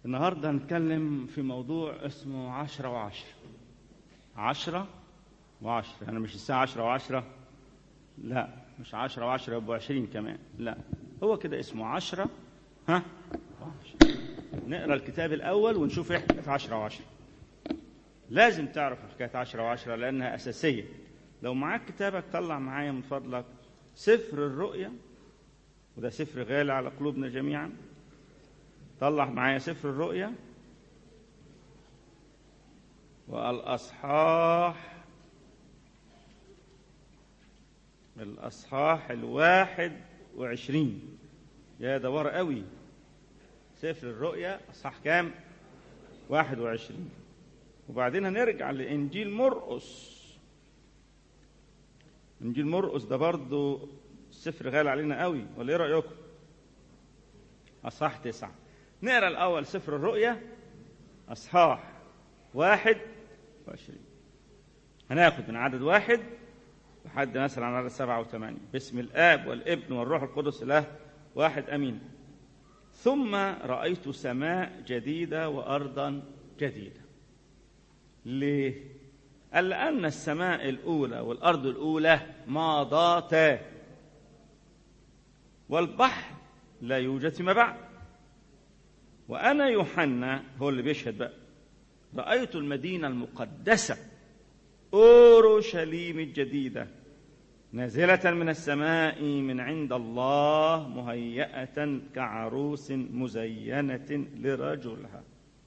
النهاردة هنتكلم في موضوع اسمه عشرة وعشرة عشرة وعشرة يعني مش الساعة عشرة وعشرة لا مش عشرة وعشرة يبقوا عشرين كمان لا هو كده اسمه عشرة ها وعشرة نقرا الكتاب الأول ونشوف ايه حكاية عشرة وعشرة لازم تعرف حكاية عشرة وعشرة لأنها أساسية لو معاك كتابك طلع معايا من فضلك سفر الرؤيا وده سفر غالي على قلوبنا جميعا طلع معايا سفر الرؤيا والأصحاح الأصحاح الواحد وعشرين يا دوار قوي سفر الرؤيا أصحاح كام واحد وعشرين وبعدين هنرجع لإنجيل مرقس إنجيل مرقس ده برضه سفر غالي علينا قوي ولا إيه رأيكم أصحاح تسعة نقرا الأول سفر الرؤيا أصحاح واحد وعشرين هناخد من عدد واحد لحد مثلا عدد سبعة وثمانية باسم الآب والابن والروح القدس إله واحد أمين ثم رأيت سماء جديدة وأرضا جديدة ليه؟ قال لأن السماء الأولى والأرض الأولى ماضاتا والبحر لا يوجد فيما بعد وأنا يوحنا هو اللي بيشهد بقى رأيت المدينة المقدسة أورشليم الجديدة نازلة من السماء من عند الله مهيئة كعروس مزينة لرجلها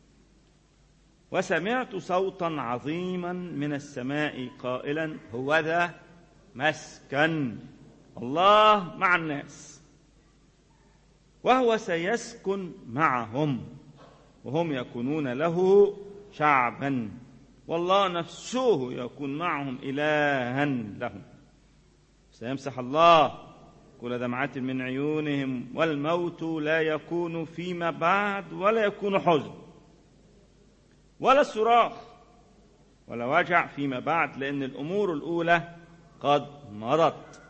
وسمعت صوتا عظيما من السماء قائلا هو ذا مسكن الله مع الناس وهو سيسكن معهم وهم يكونون له شعبا والله نفسه يكون معهم إلها لهم سيمسح الله كل دمعة من عيونهم والموت لا يكون فيما بعد ولا يكون حزن ولا صراخ ولا وجع فيما بعد لأن الأمور الأولى قد مضت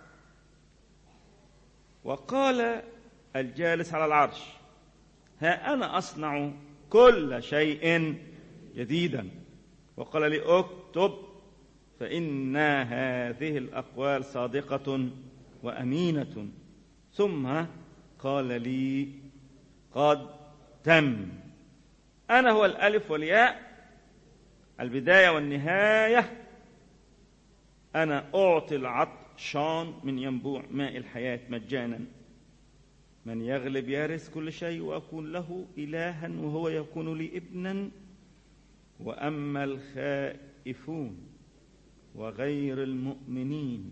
وقال الجالس على العرش ها أنا أصنع كل شيء جديدا وقال لي اكتب فإن هذه الأقوال صادقة وأمينة ثم قال لي قد تم أنا هو الألف والياء البداية والنهاية أنا أعطي العطشان من ينبوع ماء الحياة مجانا من يغلب يرث كل شيء وأكون له إلها وهو يكون لي ابنا وأما الخائفون وغير المؤمنين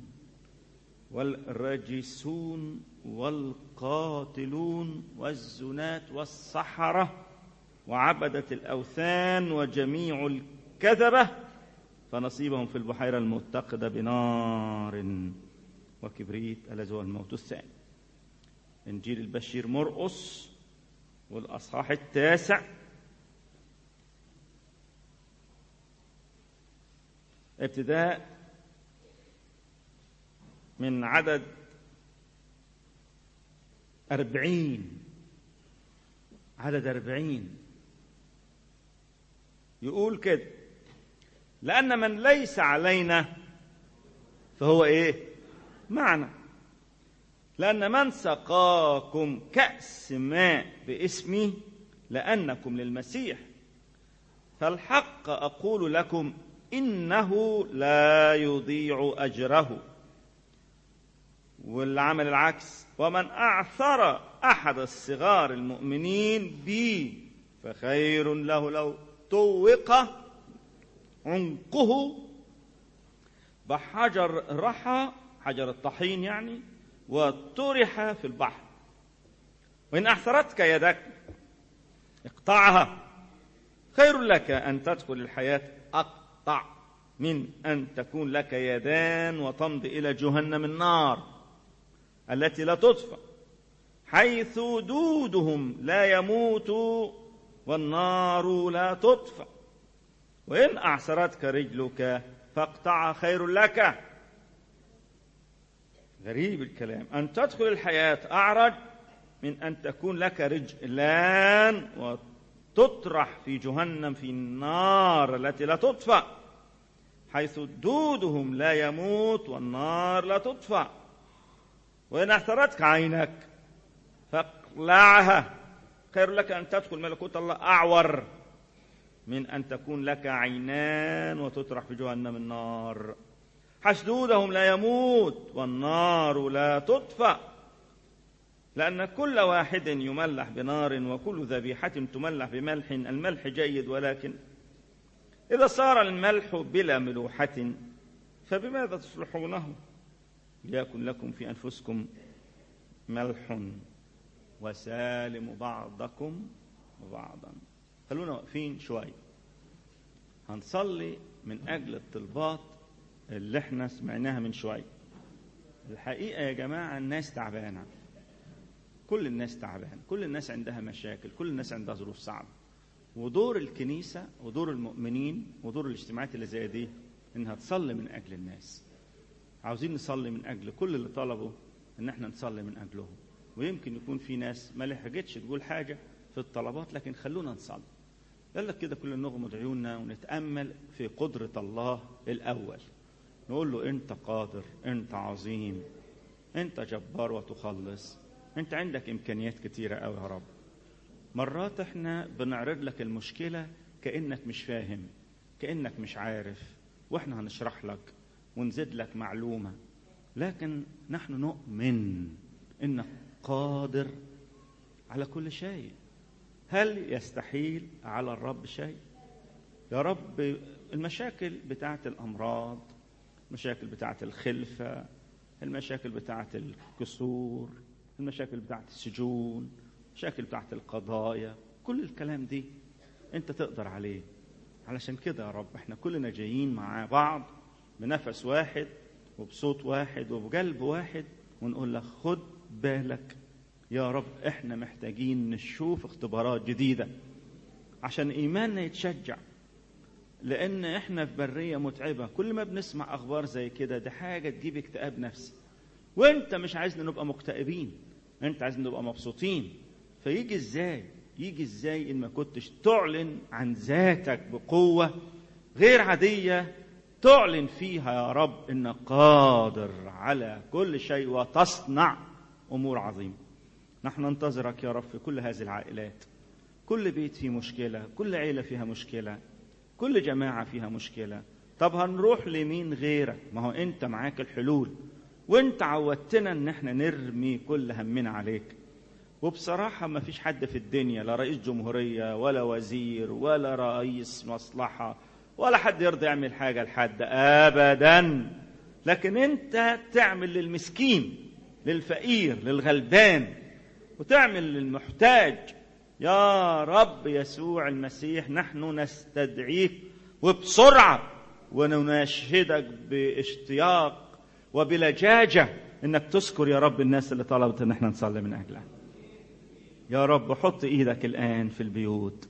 والرجسون والقاتلون والزنات والسحرة وعبدة الأوثان وجميع الكذبة فنصيبهم في البحيرة المتقدة بنار وكبريت الذي هو الموت الثاني إنجيل البشير مرقس والأصحاح التاسع ابتداء من عدد أربعين عدد أربعين يقول كده لأن من ليس علينا فهو إيه معنا لأن من سقاكم كأس ماء باسمي لأنكم للمسيح فالحق أقول لكم إنه لا يضيع أجره والعمل العكس ومن أعثر أحد الصغار المؤمنين بي فخير له لو طوق عنقه بحجر رحى حجر الطحين يعني وطرح في البحر وإن أعثرتك يدك اقطعها خير لك أن تدخل الحياة أقطع من أن تكون لك يدان وتمضي إلى جهنم النار التي لا تطفأ حيث دودهم لا يموت والنار لا تطفأ وإن أعسرتك رجلك فاقطعها خير لك غريب الكلام أن تدخل الحياة أعرج من أن تكون لك رجلان تطرح في جهنم في النار التي لا تطفأ حيث دودهم لا يموت والنار لا تطفأ وإن اعترتك عينك فاقلعها خير لك أن تدخل ملكوت الله أعور من أن تكون لك عينان وتطرح في جهنم النار حسدودهم لا يموت والنار لا تطفأ لأن كل واحد يملح بنار وكل ذبيحة تملح بملح الملح جيد ولكن إذا صار الملح بلا ملوحة فبماذا تصلحونه ليكن لكم في أنفسكم ملح وسالم بعضكم بعضا خلونا واقفين شوية هنصلي من أجل الطلبات اللي احنا سمعناها من شوية الحقيقة يا جماعة الناس تعبانة كل الناس تعبان كل الناس عندها مشاكل كل الناس عندها ظروف صعبة ودور الكنيسة ودور المؤمنين ودور الاجتماعات اللي زي دي انها تصلي من اجل الناس عاوزين نصلي من اجل كل اللي طلبوا ان احنا نصلي من اجلهم ويمكن يكون في ناس ما لحقتش تقول حاجة في الطلبات لكن خلونا نصلي قال لك كده كل نغمض عيوننا ونتأمل في قدرة الله الأول نقول له أنت قادر أنت عظيم أنت جبار وتخلص أنت عندك إمكانيات كتيرة أوي يا رب مرات احنا بنعرض لك المشكلة كأنك مش فاهم كأنك مش عارف واحنا هنشرح لك ونزيد لك معلومة لكن نحن نؤمن انك قادر على كل شيء هل يستحيل على الرب شيء يا رب المشاكل بتاعت الامراض المشاكل بتاعت الخلفه المشاكل بتاعت الكسور المشاكل بتاعت السجون المشاكل بتاعت القضايا كل الكلام دي انت تقدر عليه علشان كده يا رب احنا كلنا جايين مع بعض بنفس واحد وبصوت واحد وبقلب واحد ونقول لك خد بالك يا رب احنا محتاجين نشوف اختبارات جديدة عشان ايماننا يتشجع لان احنا في برية متعبة كل ما بنسمع اخبار زي كده دي حاجة تجيب اكتئاب نفسي وانت مش عايزنا نبقى مكتئبين انت عايزنا نبقى مبسوطين فيجي ازاي يجي ازاي ان ما كنتش تعلن عن ذاتك بقوة غير عادية تعلن فيها يا رب انك قادر على كل شيء وتصنع امور عظيمه نحن ننتظرك يا رب في كل هذه العائلات كل بيت فيه مشكله كل عيله فيها مشكله كل جماعه فيها مشكله طب هنروح لمين غيرك ما هو انت معاك الحلول وانت عودتنا ان احنا نرمي كل همنا عليك وبصراحة ما فيش حد في الدنيا لا رئيس جمهورية ولا وزير ولا رئيس مصلحة ولا حد يرضى يعمل حاجة لحد أبدا لكن أنت تعمل للمسكين للفقير للغلبان وتعمل للمحتاج يا رب يسوع المسيح نحن نستدعيك وبسرعة ونناشدك باشتياق وبلجاجة انك تذكر يا رب الناس اللي طلبت ان احنا نصلي من اجلها يا رب حط ايدك الان في البيوت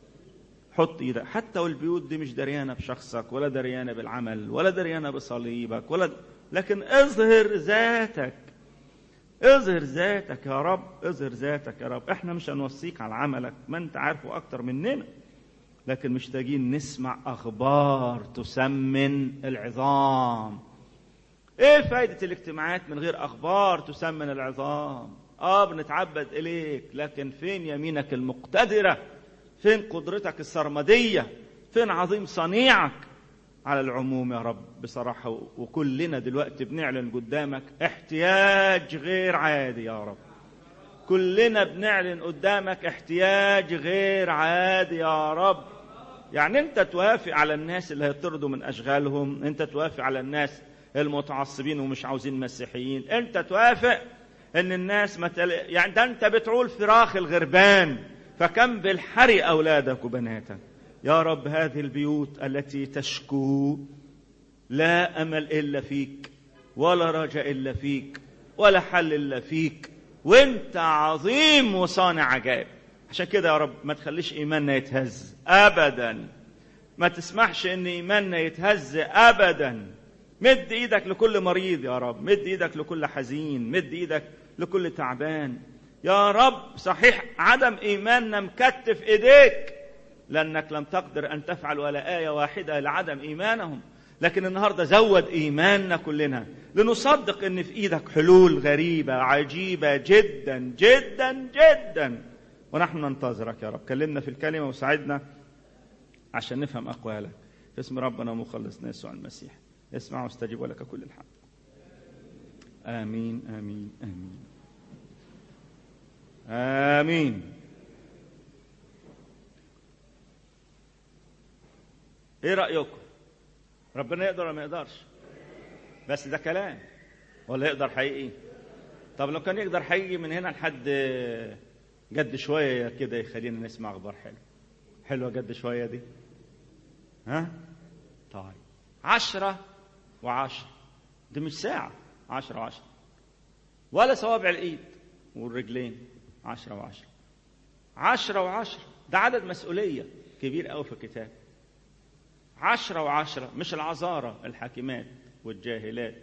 حط ايدك حتى والبيوت دي مش دريانه بشخصك ولا دريانه بالعمل ولا دريانه بصليبك ولا لكن اظهر ذاتك اظهر ذاتك يا رب اظهر ذاتك يا رب احنا مش هنوصيك على عملك ما انت عارفه اكتر مننا لكن محتاجين نسمع اخبار تسمن العظام ايه فايدة الاجتماعات من غير اخبار تسمن العظام اه بنتعبد اليك لكن فين يمينك المقتدرة فين قدرتك السرمدية فين عظيم صنيعك على العموم يا رب بصراحة وكلنا دلوقتي بنعلن قدامك احتياج غير عادي يا رب كلنا بنعلن قدامك احتياج غير عادي يا رب يعني انت توافق على الناس اللي هيطردوا من اشغالهم انت توافق على الناس المتعصبين ومش عاوزين مسيحيين انت توافق ان الناس متل... يعني ده انت بتعول فراخ الغربان فكم بالحري اولادك وبناتك يا رب هذه البيوت التي تشكو لا امل الا فيك ولا رجاء الا فيك ولا حل الا فيك وانت عظيم وصانع عجائب عشان كده يا رب ما تخليش ايماننا يتهز ابدا ما تسمحش ان ايماننا يتهز ابدا مد ايدك لكل مريض يا رب مد ايدك لكل حزين مد ايدك لكل تعبان يا رب صحيح عدم ايماننا مكتف ايديك لانك لم تقدر ان تفعل ولا ايه واحده لعدم ايمانهم لكن النهارده زود ايماننا كلنا لنصدق ان في ايدك حلول غريبه عجيبه جدا جدا جدا ونحن ننتظرك يا رب كلمنا في الكلمه وساعدنا عشان نفهم اقوالك في اسم ربنا ومخلصنا يسوع المسيح اسمع واستجب ولك كل الحمد امين امين امين امين ايه رايكم ربنا يقدر ولا ما يقدرش بس ده كلام ولا يقدر حقيقي طب لو كان يقدر حقيقي من هنا لحد جد شويه كده يخلينا نسمع اخبار حلوه حلوه جد شويه دي ها طيب عشرة وعشرة دي مش ساعة عشرة وعشرة ولا صوابع الإيد والرجلين عشرة وعشرة عشرة وعشرة ده عدد مسؤولية كبير أوي في الكتاب عشرة وعشرة مش العذارة الحاكمات والجاهلات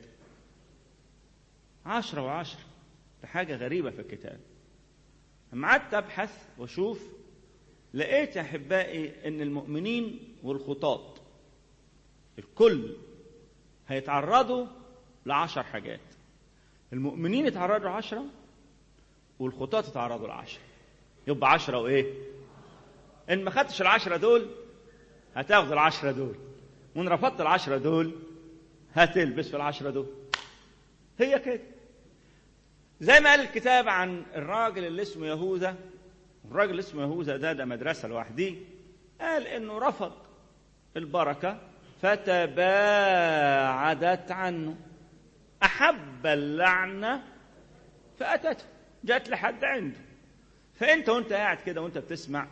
عشرة وعشرة ده حاجة غريبة في الكتاب لما قعدت أبحث وأشوف لقيت يا أحبائي إن المؤمنين والخطاة الكل هيتعرضوا لعشر حاجات المؤمنين يتعرضوا لعشرة والخطاة يتعرضوا لعشرة يبقى عشرة وإيه؟ إن ما خدتش العشرة دول هتاخد العشرة دول وإن رفضت العشرة دول هتلبس في العشرة دول هي كده زي ما قال الكتاب عن الراجل اللي اسمه يهوذا الراجل اللي اسمه يهوذا ده ده مدرسة لوحده قال إنه رفض البركة فتباعدت عنه أحب اللعنة فأتته جات لحد عنده فأنت وأنت قاعد كده وأنت بتسمع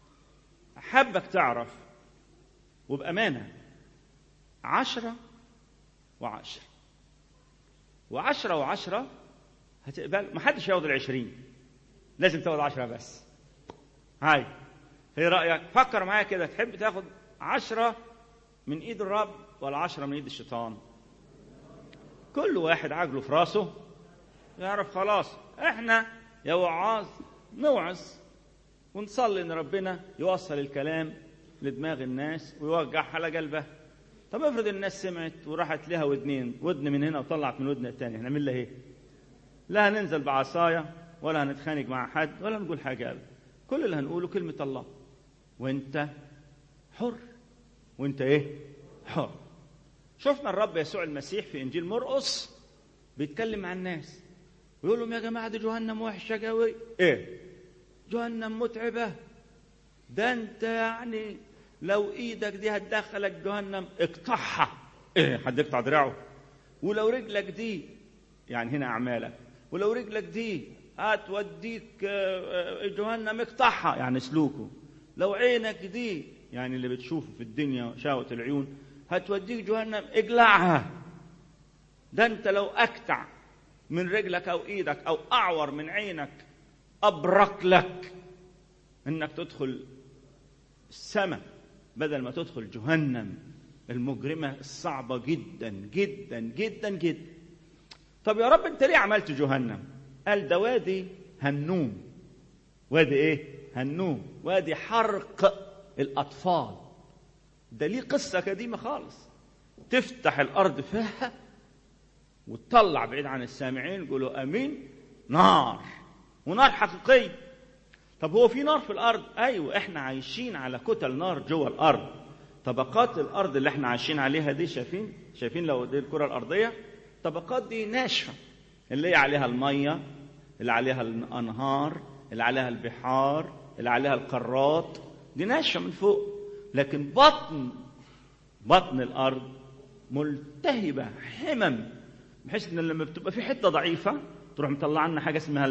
أحبك تعرف وبأمانة عشرة وعشرة وعشرة وعشرة هتقبل ما حدش ياخد العشرين لازم تاخد عشرة بس هاي ايه رأيك فكر معايا كده تحب تاخد عشرة من ايد الرب ولا عشرة من ايد الشيطان كل واحد عجله في راسه يعرف خلاص احنا يا وعاظ نوعظ ونصلي ان ربنا يوصل الكلام لدماغ الناس ويوجعها على قلبها طب افرض الناس سمعت وراحت لها ودنين ودن من هنا وطلعت من ودن الثانيه هنعمل لها ايه لا هننزل بعصايه ولا هنتخانق مع حد ولا نقول حاجه ابدا كل اللي هنقوله كلمه الله وانت حر وانت ايه حر شفنا الرب يسوع المسيح في انجيل مرقس بيتكلم مع الناس ويقول لهم يا جماعه دي جهنم وحشه قوي ايه جهنم متعبه ده انت يعني لو ايدك دي هتدخلك جهنم اقطعها ايه حد يقطع دراعه ولو رجلك دي يعني هنا اعمالك ولو رجلك دي هتوديك جهنم اقطعها يعني سلوكه لو عينك دي يعني اللي بتشوفه في الدنيا شهوة العيون هتوديك جهنم اقلعها ده انت لو اكتع من رجلك او ايدك او اعور من عينك ابرك لك انك تدخل السماء بدل ما تدخل جهنم المجرمة الصعبة جدا جدا جدا جدا طب يا رب انت ليه عملت جهنم قال ده وادي هنوم وادي ايه هنوم وادي حرق الاطفال ده ليه قصة قديمة خالص تفتح الارض فيها وتطلع بعيد عن السامعين يقولوا امين نار ونار حقيقيه طب هو في نار في الارض ايوه احنا عايشين على كتل نار جوه الارض طبقات الارض اللي احنا عايشين عليها دي شايفين شايفين لو دي الكره الارضيه طبقات دي ناشفه اللي هي عليها الميه اللي عليها الانهار اللي عليها البحار اللي عليها القارات دي ناشفه من فوق لكن بطن بطن الارض ملتهبه حمم بحيث ان لما بتبقى في حته ضعيفه تروح مطلع لنا حاجه اسمها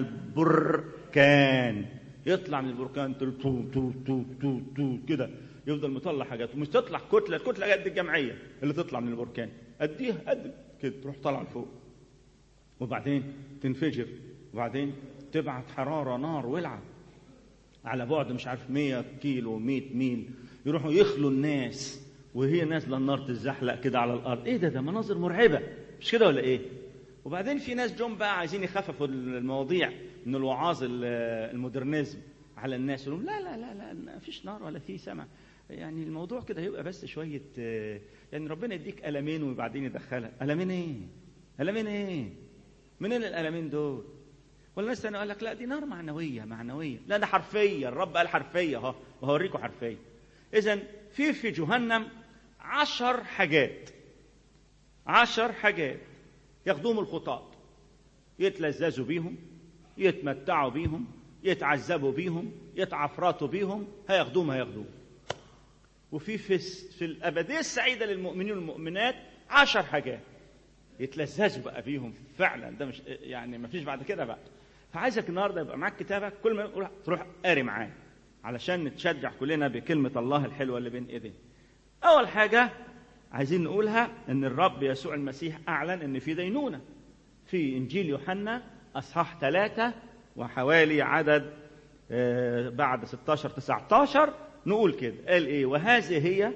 البركان يطلع من البركان تو تو تو تو تو, تو كده يفضل مطلع حاجات ومش تطلع كتله الكتله قد الجمعيه اللي تطلع من البركان قديها قد كده تروح طالعه لفوق وبعدين تنفجر وبعدين تبعت حراره نار ولعه على بعد مش عارف 100 كيلو 100 ميل يروحوا يخلوا الناس وهي نازله النار تتزحلق كده على الارض ايه ده ده مناظر مرعبه مش كده ولا ايه وبعدين في ناس جم بقى عايزين يخففوا المواضيع من الوعاظ ال- المودرنزم على الناس يقولون لا لا لا لا ما فيش نار ولا في سمع يعني الموضوع كده هيبقى بس شويه آه، يعني ربنا يديك ألمين وبعدين يدخلها ألمين ايه؟ ألمين ايه؟ منين الألمين دول؟ ولا ناس تاني يقول لك لا دي نار معنويه معنويه لا ده حرفيه الرب قال حرفيه اهو وهوريكم حرفيه اذا في في جهنم عشر حاجات عشر حاجات ياخدوهم الخطاة يتلذذوا بيهم يتمتعوا بيهم يتعذبوا بيهم يتعفرطوا بيهم هياخدوهم هياخدوهم وفي في, في الأبدية السعيدة للمؤمنين والمؤمنات عشر حاجات يتلذذوا بقى بيهم فعلا ده مش يعني ما فيش بعد كده بقى فعايزك النهارده يبقى معاك كتابك كل ما يقول تروح قاري معاه علشان نتشجع كلنا بكلمة الله الحلوة اللي بين ايدينا أول حاجة عايزين نقولها ان الرب يسوع المسيح اعلن ان في دينونه في انجيل يوحنا اصحاح ثلاثة وحوالي عدد آه، بعد 16 19 نقول كده قال ايه وهذه هي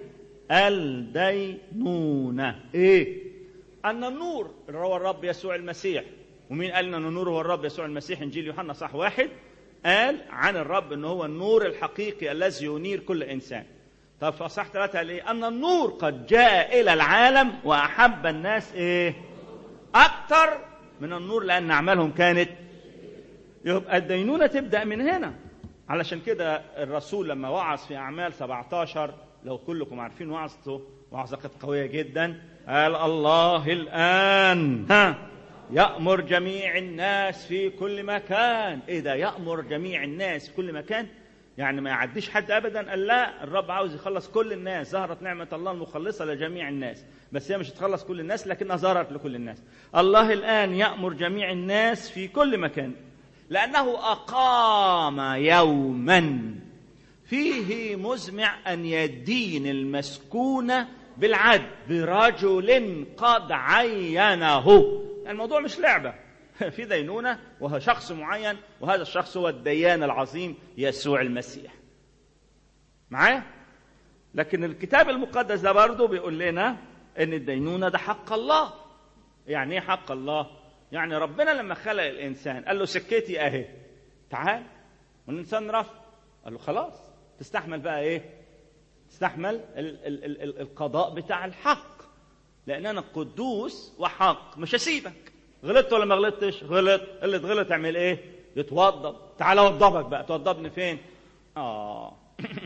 الدينونه ايه ان النور اللي هو الرب يسوع المسيح ومين قال لنا ان النور هو الرب يسوع المسيح انجيل يوحنا صح واحد قال عن الرب ان هو النور الحقيقي الذي ينير كل انسان طب في اصحاح ثلاثة قال ايه ان النور قد جاء الى العالم واحب الناس ايه اكثر من النور لان اعمالهم كانت يبقى الدينونة تبدأ من هنا علشان كده الرسول لما وعظ في أعمال 17 لو كلكم عارفين وعظته وعظة كانت قوية جدا قال الله الآن ها يأمر جميع الناس في كل مكان إيه ده يأمر جميع الناس في كل مكان يعني ما يعديش حد ابدا قال لا الرب عاوز يخلص كل الناس ظهرت نعمه الله المخلصه لجميع الناس بس هي مش هتخلص كل الناس لكنها ظهرت لكل الناس الله الان يامر جميع الناس في كل مكان لانه اقام يوما فيه مزمع ان يدين المسكون بالعدل برجل قد عينه الموضوع مش لعبه في دينونه وهو شخص معين وهذا الشخص هو الديان العظيم يسوع المسيح معايا لكن الكتاب المقدس ده برضه بيقول لنا ان الدينونه ده حق الله يعني ايه حق الله يعني ربنا لما خلق الانسان قال له سكتي اهي تعال والانسان رفض قال له خلاص تستحمل بقى ايه تستحمل ال- ال- ال- ال- القضاء بتاع الحق لان انا قدوس وحق مش هسيبك غلطت ولا ما غلطتش غلط اللي اتغلط اعمل ايه يتوضب تعال اوضبك بقى توضبني فين اه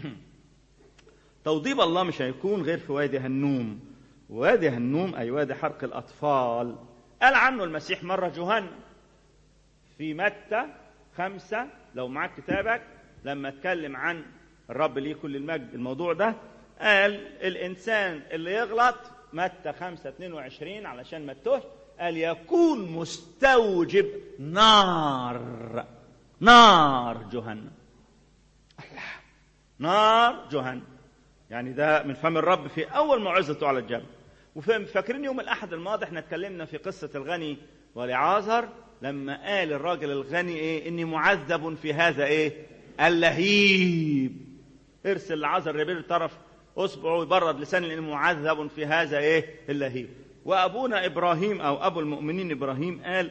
توضيب الله مش هيكون غير في وادي هنوم وادي هنوم اي وادي حرق الاطفال قال عنه المسيح مره جهنم في متى خمسة لو معاك كتابك لما اتكلم عن الرب ليه كل المجد الموضوع ده قال الإنسان اللي يغلط متى خمسة 22 علشان ما تتوه قال يكون مستوجب نار نار جهنم الله نار جهنم يعني ده من فم الرب في أول موعظته على الجبل وفاكرين يوم الأحد الماضي احنا اتكلمنا في قصة الغني ولعازر لما قال الراجل الغني ايه اني معذب في هذا ايه اللهيب ارسل لعازر ربيل طرف اصبعه يبرد لسان لانه معذب في هذا ايه اللهيب وابونا ابراهيم او ابو المؤمنين ابراهيم قال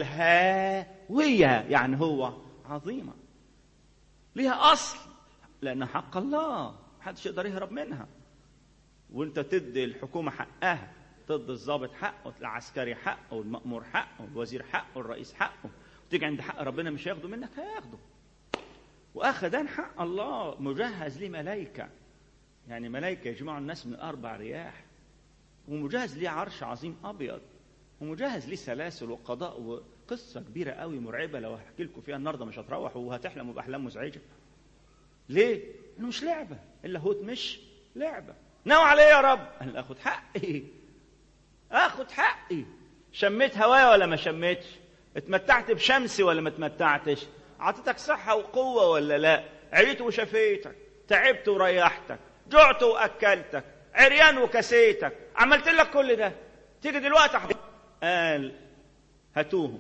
الهاويه يعني هو عظيمه ليها اصل لانها حق الله محدش يقدر يهرب منها وانت تدي الحكومه حقها تدي الضابط حقه العسكري حقه والمأمور حقه والوزير حقه والرئيس حقه وتيجي عند حق ربنا مش هياخده منك هياخده واخذان حق الله مجهز ليه ملائكه يعني ملائكه يجمعوا الناس من اربع رياح ومجهز ليه عرش عظيم ابيض ومجهز ليه سلاسل وقضاء وقصه كبيره قوي مرعبه لو هحكي لكم فيها النهارده مش هتروحوا وهتحلموا باحلام مزعجه ليه؟ انه مش لعبه اللاهوت مش لعبه ناوي على ايه يا رب؟ قال اخد حقي اخد حقي شميت هوايا ولا ما شميتش اتمتعت بشمسي ولا ما اتمتعتش اعطيتك صحه وقوه ولا لا عيت وشفيتك تعبت وريحتك جعت واكلتك عريان وكسيتك عملت لك كل ده تيجي دلوقتي أحب. قال هاتوهم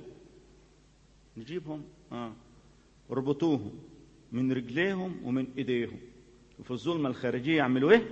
نجيبهم اه اربطوهم من رجليهم ومن ايديهم وفي الظلمه الخارجيه يعملوا ايه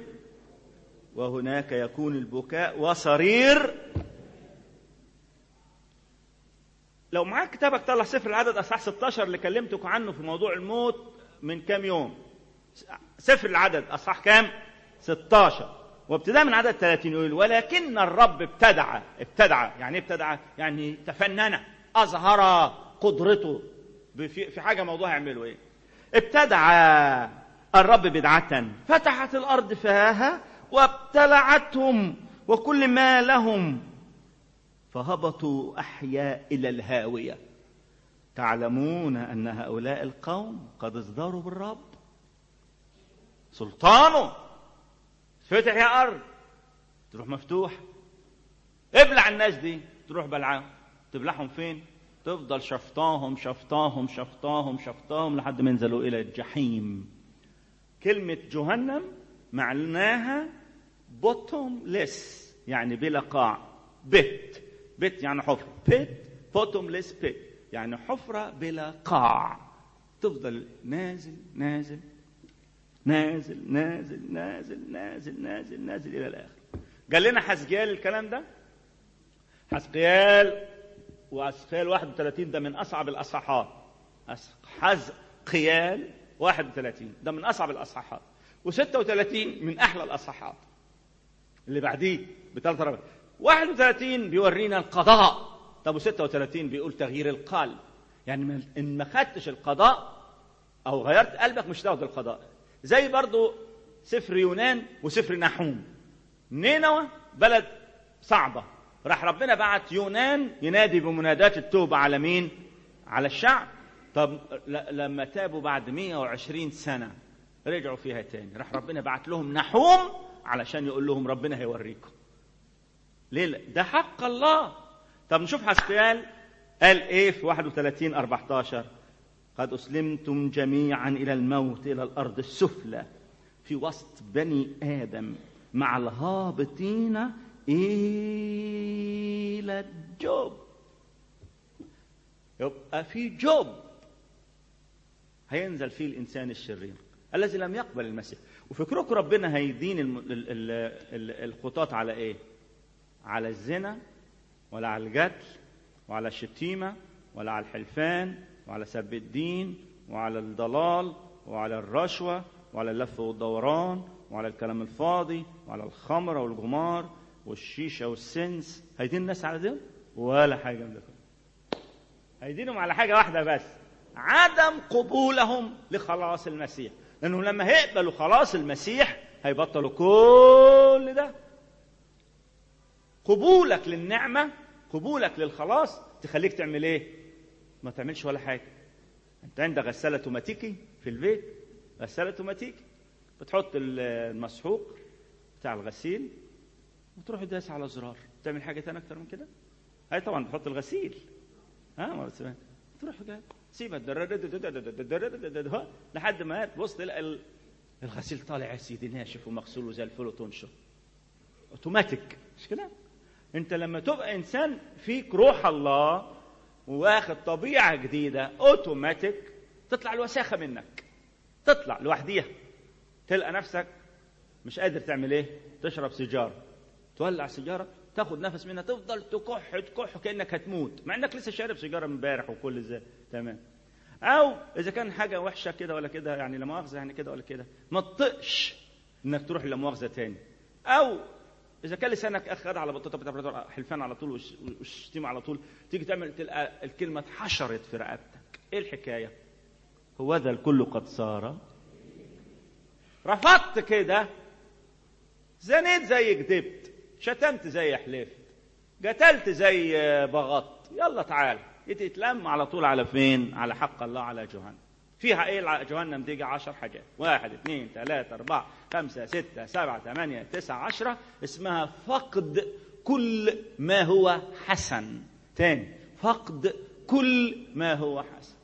وهناك يكون البكاء وصرير لو معاك كتابك طلع سفر العدد اصحاح 16 اللي كلمتكم عنه في موضوع الموت من كام يوم سفر العدد اصحاح كام 16 وابتداء من عدد 30 يقول ولكن الرب ابتدع ابتدع يعني ايه ابتدع يعني تفنن اظهر قدرته في في حاجه موضوع يعمله ايه ابتدع الرب بدعة فتحت الأرض فاها وابتلعتهم وكل ما لهم فهبطوا أحياء إلى الهاوية تعلمون أن هؤلاء القوم قد ازدروا بالرب سلطانه فتح يا أرض تروح مفتوح ابلع الناس دي تروح بلعهم تبلعهم فين تفضل شفطاهم شفطاهم شفطاهم شفطاهم لحد ما ينزلوا إلى الجحيم كلمة جهنم معناها bottomless يعني بلا قاع بت بت يعني حفرة بيت bottomless pit يعني حفرة بلا قاع تفضل نازل نازل نازل نازل نازل نازل نازل نازل إلى الآخر قال لنا حزقيال الكلام ده حزقيال وأسقيال 31 ده من أصعب الأصحاحات حزقيال 31 ده من أصعب الأصحاحات و36 من أحلى الأصحاحات اللي بعديه بثلاث ربع 31 بيورينا القضاء طب و36 بيقول تغيير القلب يعني ان ما خدتش القضاء او غيرت قلبك مش تاخد القضاء زي برضو سفر يونان وسفر نحوم نينوى بلد صعبه راح ربنا بعت يونان ينادي بمنادات التوبه على مين على الشعب طب لما تابوا بعد 120 سنه رجعوا فيها تاني راح ربنا بعت لهم نحوم علشان يقول لهم ربنا هيوريكم ليه ده حق الله طب نشوف حسقيال قال ايه في 31 14 قد اسلمتم جميعا الى الموت الى الارض السفلى في وسط بني ادم مع الهابطين الى الجب يبقى في جب هينزل فيه الانسان الشرير الذي لم يقبل المسيح وفكركم ربنا هيدين الخطاة على ايه على الزنا ولا على القتل وعلى الشتيمة ولا على الحلفان وعلى سب الدين وعلى الضلال وعلى الرشوة وعلى اللف والدوران وعلى الكلام الفاضي وعلى الخمرة والجمار والشيشة والسنس هيدين الناس على ده ولا حاجة من ده هيدينهم على حاجة واحدة بس عدم قبولهم لخلاص المسيح لأنهم لما هيقبلوا خلاص المسيح هيبطلوا كل ده قبولك للنعمة قبولك للخلاص تخليك تعمل ايه ما تعملش ولا حاجة انت عندك غسالة توماتيكي في البيت غسالة توماتيكي بتحط المسحوق بتاع الغسيل وتروح داس على زرار تعمل حاجة تانية أكتر من كده هاي طبعا بتحط الغسيل ها ما بتسمع تروح جاي سيبها لحد ما تبص تلاقي الغسيل طالع يا سيدي ناشف ومغسول وزي الفل وتنشر اوتوماتيك مش كده انت لما تبقى انسان فيك روح الله واخد طبيعه جديده اوتوماتيك تطلع الوساخه منك تطلع لوحديها تلقى نفسك مش قادر تعمل ايه تشرب سيجاره تولع سيجاره تاخد نفس منها تفضل تكح تكح كانك هتموت مع انك لسه شارب سيجاره امبارح وكل ازاي تمام او اذا كان حاجه وحشه كده ولا كده يعني لا مؤاخذه يعني كده ولا كده ما تطقش انك تروح لا مؤاخذه تاني او اذا كان لسانك اخذ على بطاطا حلفان على طول والشتيمه على طول تيجي تعمل تلقى الكلمه اتحشرت في رقبتك ايه الحكايه هو ذا الكل قد صار رفضت كده زنيت زي كدبت شتمت زي حلفت قتلت زي بغضت يلا تعال يتلم على طول على فين على حق الله على جهنم فيها ايه جهنم دي عشر حاجات واحد اثنين ثلاثة أربعة خمسة ستة سبعة ثمانية تسعة عشرة اسمها فقد كل ما هو حسن تاني فقد كل ما هو حسن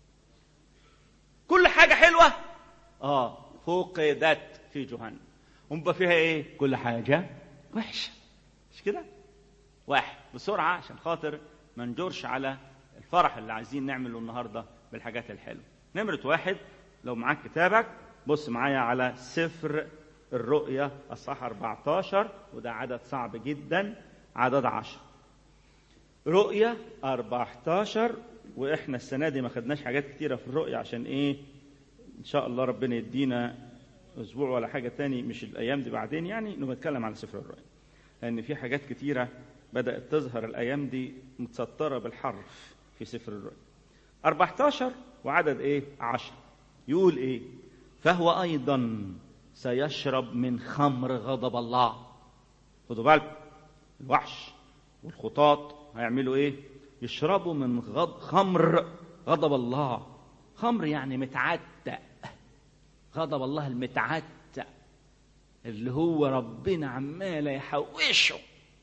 كل حاجة حلوة اه فقدت في جهنم ومبقى فيها ايه كل حاجة وحشة مش كده واحد بسرعة عشان خاطر ما نجرش على الفرح اللي عايزين نعمله النهاردة بالحاجات الحلوة نمرة واحد لو معاك كتابك بص معايا على سفر الرؤيا الصح 14 وده عدد صعب جدا عدد عشر رؤية 14 واحنا السنة دي ما خدناش حاجات كتيرة في الرؤية عشان ايه ان شاء الله ربنا يدينا اسبوع ولا حاجة تاني مش الايام دي بعدين يعني نبقى نتكلم على سفر الرؤيا لان في حاجات كتيرة بدأت تظهر الايام دي متسطرة بالحرف في سفر الرؤيا 14 وعدد ايه 10 يقول ايه فهو ايضا سيشرب من خمر غضب الله خدوا بالكم الوحش والخطاط هيعملوا ايه يشربوا من غض... خمر غضب الله خمر يعني متعتق غضب الله المتعتق اللي هو ربنا عمال يحوشه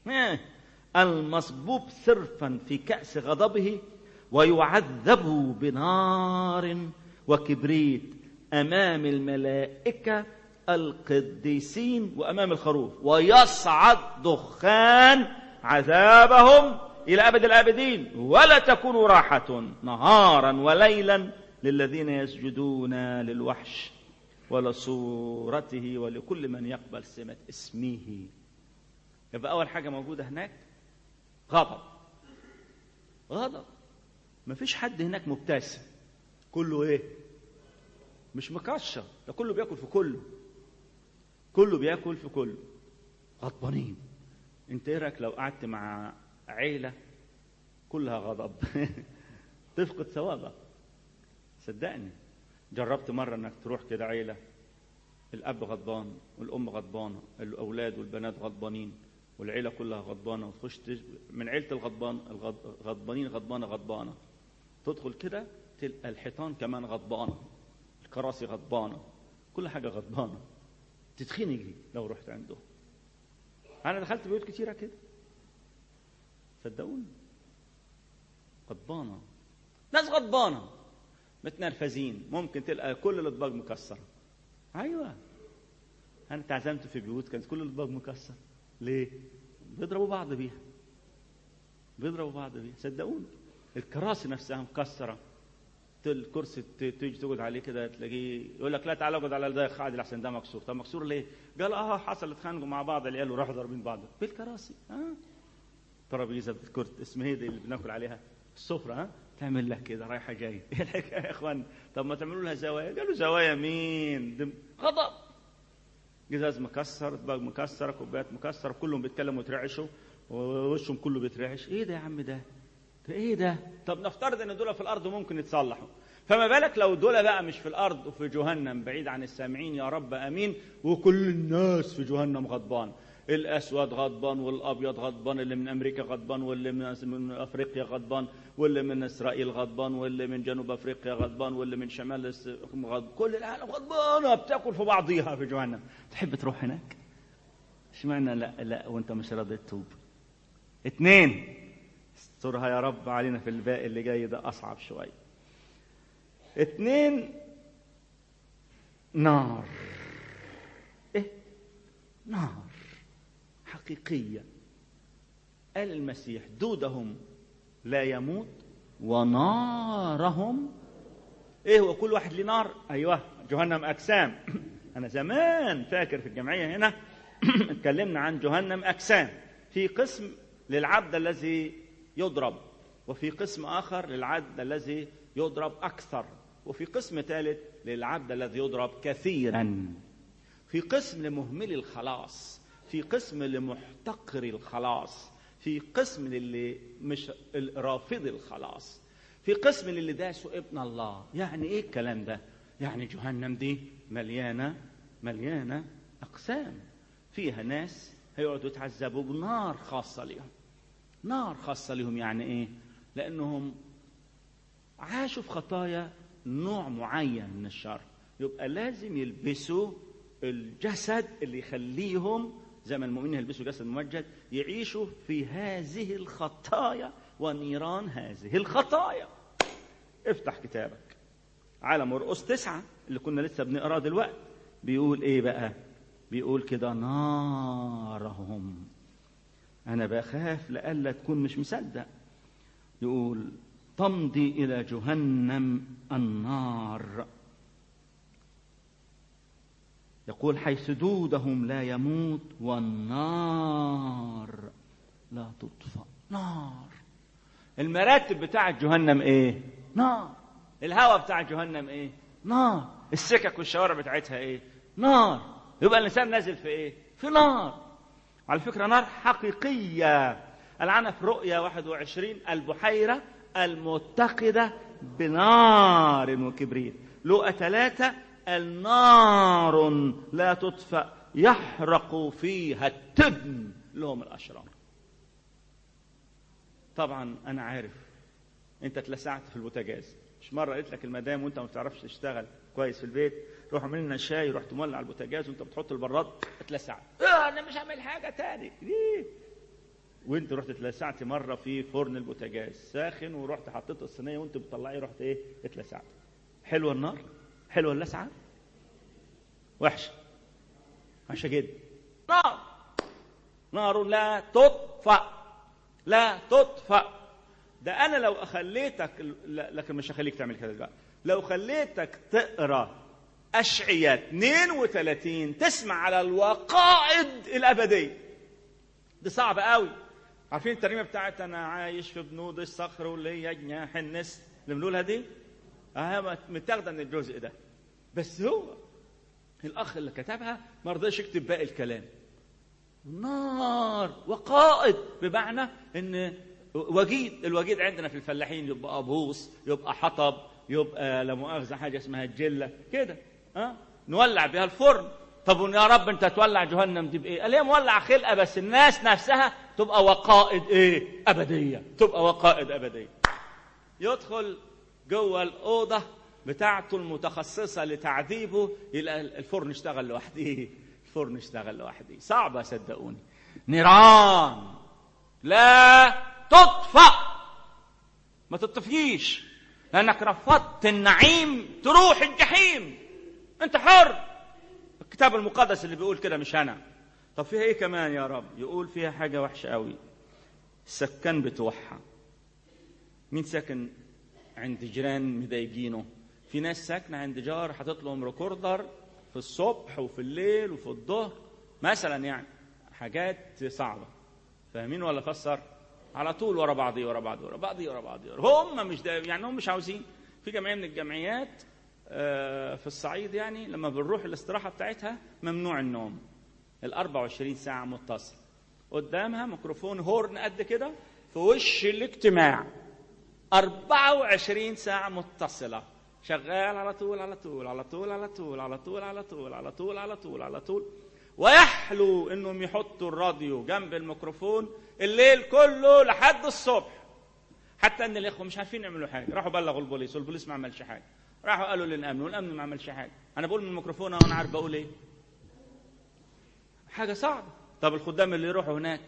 المصبوب صرفا في كأس غضبه ويعذب بنار وكبريت أمام الملائكة القديسين وأمام الخروف ويصعد دخان عذابهم إلى أبد الآبدين ولا تكون راحة نهارا وليلا للذين يسجدون للوحش ولصورته ولكل من يقبل سمة اسمه يبقى أول حاجة موجودة هناك غضب غضب مفيش حد هناك مبتسم كله ايه مش مكشر ده كله بياكل في كله كله بياكل في كله غضبانين انت ايه رايك لو قعدت مع عيله كلها غضب تفقد ثوابها صدقني جربت مره انك تروح كده عيله الاب غضبان والام غضبانه الاولاد والبنات غضبانين والعيله كلها غضبانه وتخش تج... من عيله الغضبان الغضبانين غضبانه غضبانه تدخل كده تلقى الحيطان كمان غضبانه الكراسي غضبانه كل حاجه غضبانه تتخنق لو رحت عنده انا دخلت بيوت كتيره كده صدقوني غضبانه ناس غضبانه متنرفزين ممكن تلقى كل الاطباق مكسره ايوه انا اتعزمت في بيوت كانت كل الاطباق مكسره ليه بيضربوا بعض بيها بيضربوا بعض بيها صدقوني الكراسي نفسها مكسره الكرسي تيجي تقعد عليه كده تلاقيه يقول لك لا تعالى اقعد على ده قاعد لحسن ده مكسور طب مكسور ليه؟ قال اه حصل اتخانقوا مع بعض العيال وراحوا ضاربين بعض بالكراسي اه ترابيزه كرت اسمها هي دي اللي بناكل عليها السفره ها تعمل لك كده رايحه جايه ايه الحكايه يا اخوان طب ما تعملوا لها زوايا قالوا زوايا مين دم غضب جزاز مكسر اطباق مكسره كوبايات مكسره كلهم بيتكلموا ويترعشوا ووشهم كله بيترعش ايه ده يا عم ده ده ايه ده طب نفترض ان دول في الارض ممكن يتصلحوا فما بالك لو دول بقى مش في الارض وفي جهنم بعيد عن السامعين يا رب امين وكل الناس في جهنم غضبان الاسود غضبان والابيض غضبان اللي من امريكا غضبان واللي من من افريقيا غضبان واللي من اسرائيل غضبان واللي من جنوب افريقيا غضبان واللي من شمال غضبان كل العالم غضبانه بتاكل في بعضيها في جهنم تحب تروح هناك اشمعنى لا لا وانت مش راضي تتوب اثنين استرها يا رب علينا في الباقي اللي جاي ده اصعب شويه اثنين نار ايه نار حقيقيه قال المسيح دودهم لا يموت ونارهم ايه هو كل واحد ليه نار ايوه جهنم اجسام انا زمان فاكر في الجمعيه هنا اتكلمنا عن جهنم اجسام في قسم للعبد الذي يضرب وفي قسم اخر للعبد الذي يضرب اكثر وفي قسم ثالث للعبد الذي يضرب كثيرا في قسم لمهمل الخلاص في قسم لمحتقر الخلاص في قسم للي مش رافض الخلاص في قسم للي داسوا ابن الله يعني ايه الكلام ده يعني جهنم دي مليانه مليانه اقسام فيها ناس هيقعدوا يتعذبوا بنار خاصه لهم نار خاصه لهم يعني ايه لانهم عاشوا في خطايا نوع معين من الشر يبقى لازم يلبسوا الجسد اللي يخليهم زي ما المؤمنين يلبسوا جسد ممجد يعيشوا في هذه الخطايا ونيران هذه الخطايا افتح كتابك على مرقس تسعة اللي كنا لسه بنقراه دلوقتي بيقول ايه بقى بيقول كده نارهم انا بخاف لألا تكون مش مصدق يقول تمضي الى جهنم النار يقول حيث دودهم لا يموت والنار لا تطفأ نار المراتب بتاعة جهنم ايه نار الهواء بتاع جهنم ايه نار السكك والشوارع بتاعتها ايه نار يبقى الانسان نازل في ايه في نار على فكرة نار حقيقية العنى في رؤيا 21 البحيرة المتقدة بنار وكبريت لقى ثلاثة النار لا تطفأ يحرق فيها التبن لهم الأشرار طبعا أنا عارف أنت اتلسعت في البوتاجاز مش مرة قلت لك المدام وأنت ما بتعرفش تشتغل كويس في البيت روح اعمل لنا شاي رحت مولع البوتاجاز وأنت بتحط البراد اتلسعت آه أنا مش هعمل حاجة تاني ليه؟ وانت رحت اتلسعت مره في فرن البوتاجاز ساخن ورحت حطيت الصينيه وانت بتطلعيه رحت ايه اتلسعت حلوه النار حلوه اللسعه وحشه وحشه جدا نار نار لا تطفأ لا تطفأ ده انا لو اخليتك لا لكن مش هخليك تعمل كده بقى لو خليتك تقرا اشعياء 32 تسمع على الوقائد الابديه دي صعبه قوي عارفين الترنيمه بتاعت انا عايش في بنود الصخر وليا جناح النسر اللي بنقولها دي اه متاخده من الجزء ده بس هو الاخ اللي كتبها ما رضاش يكتب باقي الكلام نار وقائد بمعنى ان وجيد الوجيد عندنا في الفلاحين يبقى ابوس يبقى حطب يبقى لا مؤاخذه حاجه اسمها الجله كده ها أه؟ نولع بها الفرن طب يا رب انت تولع جهنم دي بايه؟ قال هي مولع خلقه بس الناس نفسها تبقى وقائد ايه؟ ابديه تبقى وقائد ابديه يدخل جوه الاوضه بتاعته المتخصصه لتعذيبه يلاقي الفرن اشتغل لوحده الفرن اشتغل لوحده صعبه صدقوني نيران لا تطفأ ما تطفيش لانك رفضت النعيم تروح الجحيم انت حر الكتاب المقدس اللي بيقول كده مش انا طب فيها ايه كمان يا رب يقول فيها حاجه وحشه قوي السكان بتوعها مين ساكن عند جيران مضايقينه في ناس ساكنه عند جار حاطط لهم ريكوردر في الصبح وفي الليل وفي الظهر مثلا يعني حاجات صعبه فاهمين ولا فسر على طول ورا بعضيه ورا بعضيه ورا بعضيه ورا بعضيه هم مش ده يعني هم مش عاوزين في جمعيه من الجمعيات في الصعيد يعني لما بنروح الاستراحة بتاعتها ممنوع النوم ال 24 ساعة متصل قدامها ميكروفون هورن قد كده في وش الاجتماع 24 ساعة متصلة شغال على طول على طول على طول على طول على طول على طول على طول على طول على طول ويحلو انهم يحطوا الراديو جنب الميكروفون الليل كله لحد الصبح حتى ان الاخوه مش عارفين يعملوا حاجه راحوا بلغوا البوليس والبوليس ما عملش حاجه راحوا قالوا للامن والامن ما عملش حاجه انا بقول من الميكروفون وانا عارف بقول ايه حاجه صعبه طب الخدام اللي يروحوا هناك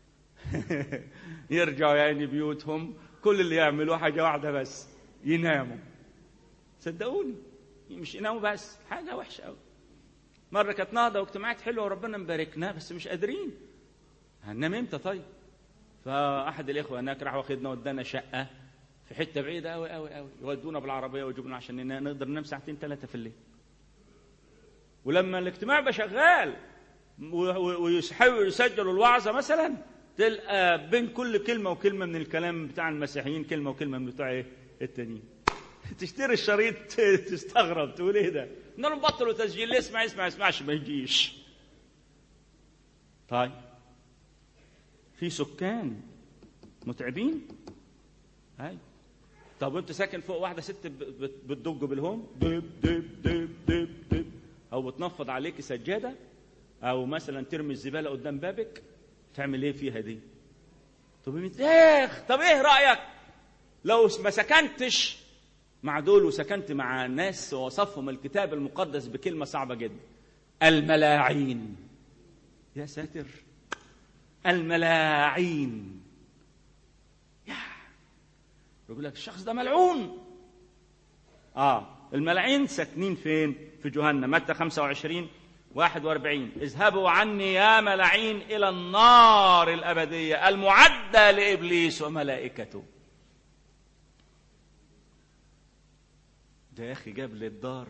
يرجعوا يعني بيوتهم كل اللي يعملوه حاجه واحده بس يناموا صدقوني مش يناموا بس حاجه وحشه قوي مره كانت نهضه واجتماعات حلوه وربنا مباركنا بس مش قادرين هننام امتى طيب فاحد الاخوه هناك راح واخدنا ودانا شقه في حته بعيده قوي قوي قوي يودونا بالعربيه ويجيبونا عشان نقدر ننام ساعتين ثلاثه في الليل ولما الاجتماع بقى شغال ويحاولوا يسجلوا الوعظه مثلا تلقى بين كل كلمه وكلمه من الكلام بتاع المسيحيين كلمه وكلمه من بتوع ايه التانيين تشتري الشريط تستغرب تقول ايه ده انهم بطلوا تسجيل ليه اسمع اسمع اسمعش ما يجيش طيب في سكان متعبين هاي طب وانت ساكن فوق واحده ست بتدج بالهون دب دب دب دب دب او بتنفض عليك سجاده او مثلا ترمي الزباله قدام بابك تعمل ايه فيها دي طب اخ طب ايه رايك لو ما سكنتش مع دول وسكنت مع ناس وصفهم الكتاب المقدس بكلمه صعبه جدا الملاعين يا ساتر الملاعين يا يقول لك الشخص ده ملعون اه الملاعين ساكنين فين في جهنم متى 25 41 اذهبوا عني يا ملاعين الى النار الابديه المعده لابليس وملائكته ده يا اخي جاب لي الدار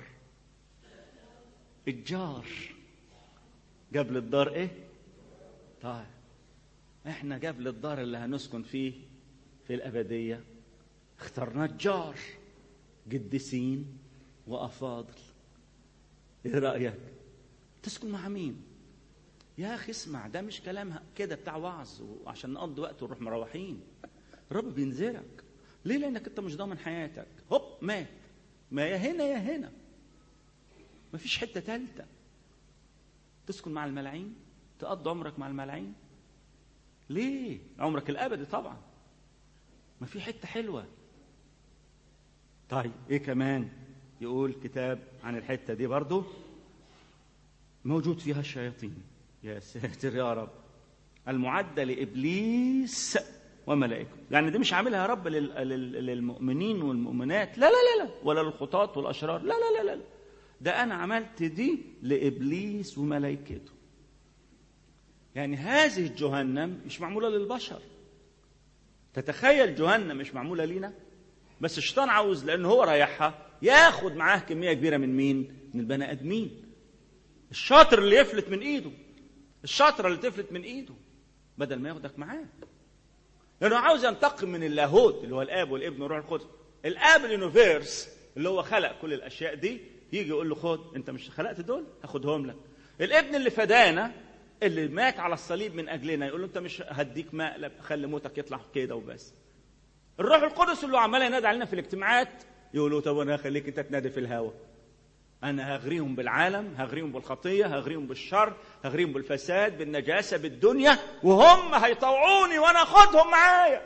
الجار جاب لي الدار ايه طيب احنا جاب لي الدار اللي هنسكن فيه في الأبدية اختار نجار قديسين وأفاضل إيه رأيك؟ تسكن مع مين؟ يا أخي اسمع ده مش كلام كده بتاع وعظ وعشان نقضي وقت ونروح مروحين الرب بينذرك ليه؟ لأنك أنت مش ضامن حياتك هوب مات ما يا هنا يا هنا مفيش حتة تالتة تسكن مع الملاعين تقضي عمرك مع الملاعين ليه؟ عمرك الأبدي طبعا ما في حتة حلوة طيب ايه كمان يقول كتاب عن الحتة دي برضو موجود فيها الشياطين يا ساتر يا رب المعدة لإبليس وملائكته يعني دي مش عاملها يا رب لل- لل- للمؤمنين والمؤمنات لا لا لا لا ولا للخطاة والأشرار لا لا لا لا ده أنا عملت دي لإبليس وملائكته يعني هذه جهنم مش معمولة للبشر تتخيل جهنم مش معمولة لينا بس الشيطان عاوز لأنه هو رايحها ياخد معاه كمية كبيرة من مين؟ من البني آدمين الشاطر اللي يفلت من إيده الشاطرة اللي تفلت من إيده بدل ما ياخدك معاه لأنه عاوز ينتقم من اللاهوت اللي هو الآب والابن والروح القدس الآب اليونيفيرس اللي هو خلق كل الأشياء دي يجي يقول له خد أنت مش خلقت دول هاخدهم لك الابن اللي فدانا اللي مات على الصليب من أجلنا يقول له أنت مش هديك مقلب خلي موتك يطلع كده وبس الروح القدس اللي هو عمال ينادي علينا في الاجتماعات يقول له طب انا هخليك انت تنادي في الهوا انا هغريهم بالعالم هغريهم بالخطيه هغريهم بالشر هغريهم بالفساد بالنجاسه بالدنيا وهم هيطوعوني وانا اخدهم معايا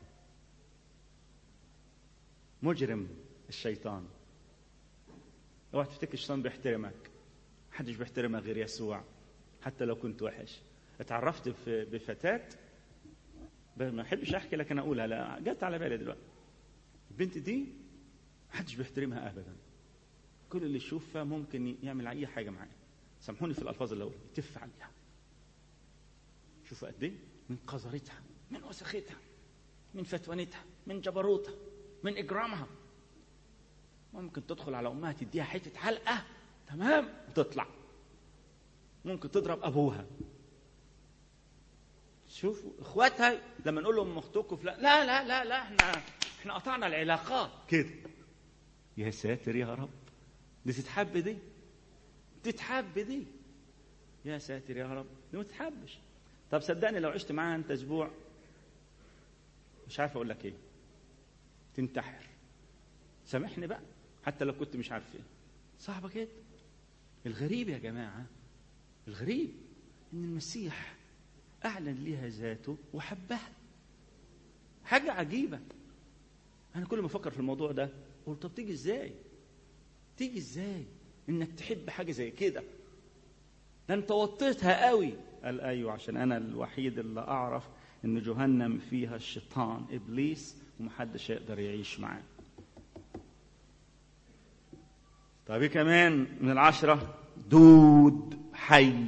مجرم الشيطان اوعى تفتكر الشيطان بيحترمك محدش بيحترمك غير يسوع حتى لو كنت وحش اتعرفت في- بفتاه ما احبش احكي لكن اقولها لا جت على بالي دلوقتي البنت دي محدش بيحترمها ابدا كل اللي يشوفها ممكن يعمل اي حاجه معاها سامحوني في الالفاظ اللي اقولها يتف عليها شوفوا قد ايه من قذرتها من وسختها من فتوانتها من جبروتها من اجرامها ممكن تدخل على امها تديها حته حلقه تمام وتطلع ممكن تضرب ابوها شوفوا اخواتها لما نقول لهم اختكم فلان لا لا لا لا احنا احنا قطعنا العلاقات كده يا ساتر يا رب دي تتحب دي تتحب دي يا ساتر يا رب دي ما تتحبش طب صدقني لو عشت معاها انت اسبوع مش عارف اقول لك ايه تنتحر سامحني بقى حتى لو كنت مش عارف ايه صعبه كده الغريب يا جماعه الغريب ان المسيح اعلن ليها ذاته وحبها حاجه عجيبه انا كل ما افكر في الموضوع ده اقول طب تيجي ازاي تيجي ازاي انك تحب حاجه زي كده ده انت وطيتها قوي قال ايوه عشان انا الوحيد اللي اعرف ان جهنم فيها الشيطان ابليس ومحدش يقدر يعيش معاه طيب ايه كمان من العشره دود حي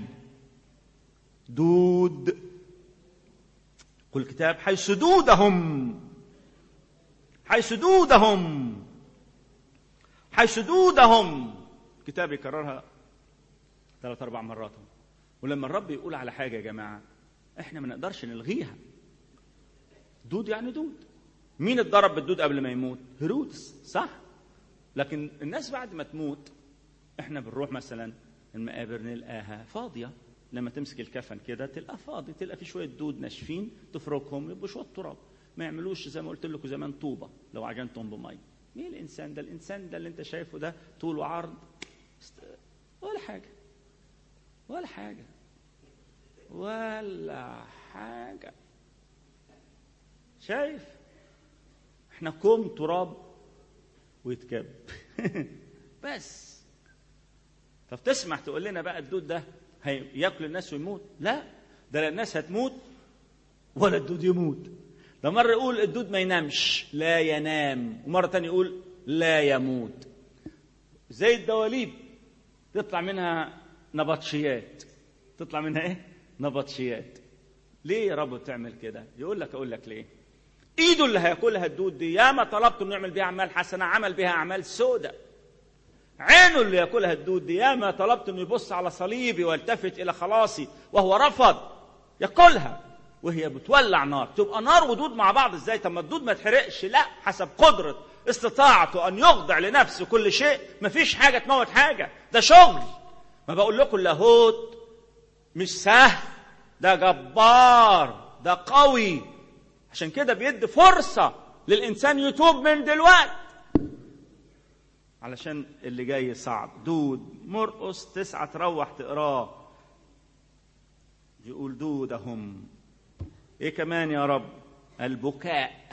دود قل الكتاب حيث دودهم حيث دودهم حيث دودهم الكتاب يكررها ثلاث اربع مرات ولما الرب يقول على حاجه يا جماعه احنا ما نقدرش نلغيها دود يعني دود مين اتضرب بالدود قبل ما يموت هيرودس صح لكن الناس بعد ما تموت احنا بنروح مثلا المقابر نلقاها فاضيه لما تمسك الكفن كده تلقى فاضي تلقى في شويه دود ناشفين تفركهم يبقوا شويه تراب ما يعملوش زي ما قلت لكم زمان طوبه لو عجنتهم بميه مين الانسان ده الانسان ده اللي انت شايفه ده طول وعرض است- ولا حاجه ولا حاجه ولا حاجه شايف احنا كوم تراب ويتكب بس طب تسمح تقول لنا بقى الدود ده هياكل الناس ويموت لا ده لا الناس هتموت ولا الدود يموت ده مرة يقول الدود ما ينامش لا ينام ومرة تانية يقول لا يموت زي الدواليب تطلع منها نبطشيات تطلع منها ايه نبطشيات ليه يا رب بتعمل كده يقول لك اقول لك ليه ايده اللي هياكلها الدود دي ياما طلبت انه يعمل بيها اعمال حسنه عمل بيها اعمال سودة عينه اللي ياكلها الدود دي ياما طلبت انه يبص على صليبي والتفت الى خلاصي وهو رفض ياكلها وهي بتولع نار تبقى نار ودود مع بعض ازاي طب ما الدود ما تحرقش لا حسب قدرة استطاعته ان يخضع لنفسه كل شيء مفيش حاجة تموت حاجة ده شغل ما بقول لكم اللاهوت مش سهل ده جبار ده قوي عشان كده بيدي فرصة للإنسان يتوب من دلوقتي علشان اللي جاي صعب دود مرقص تسعة تروح تقراه يقول دودهم ايه كمان يا رب البكاء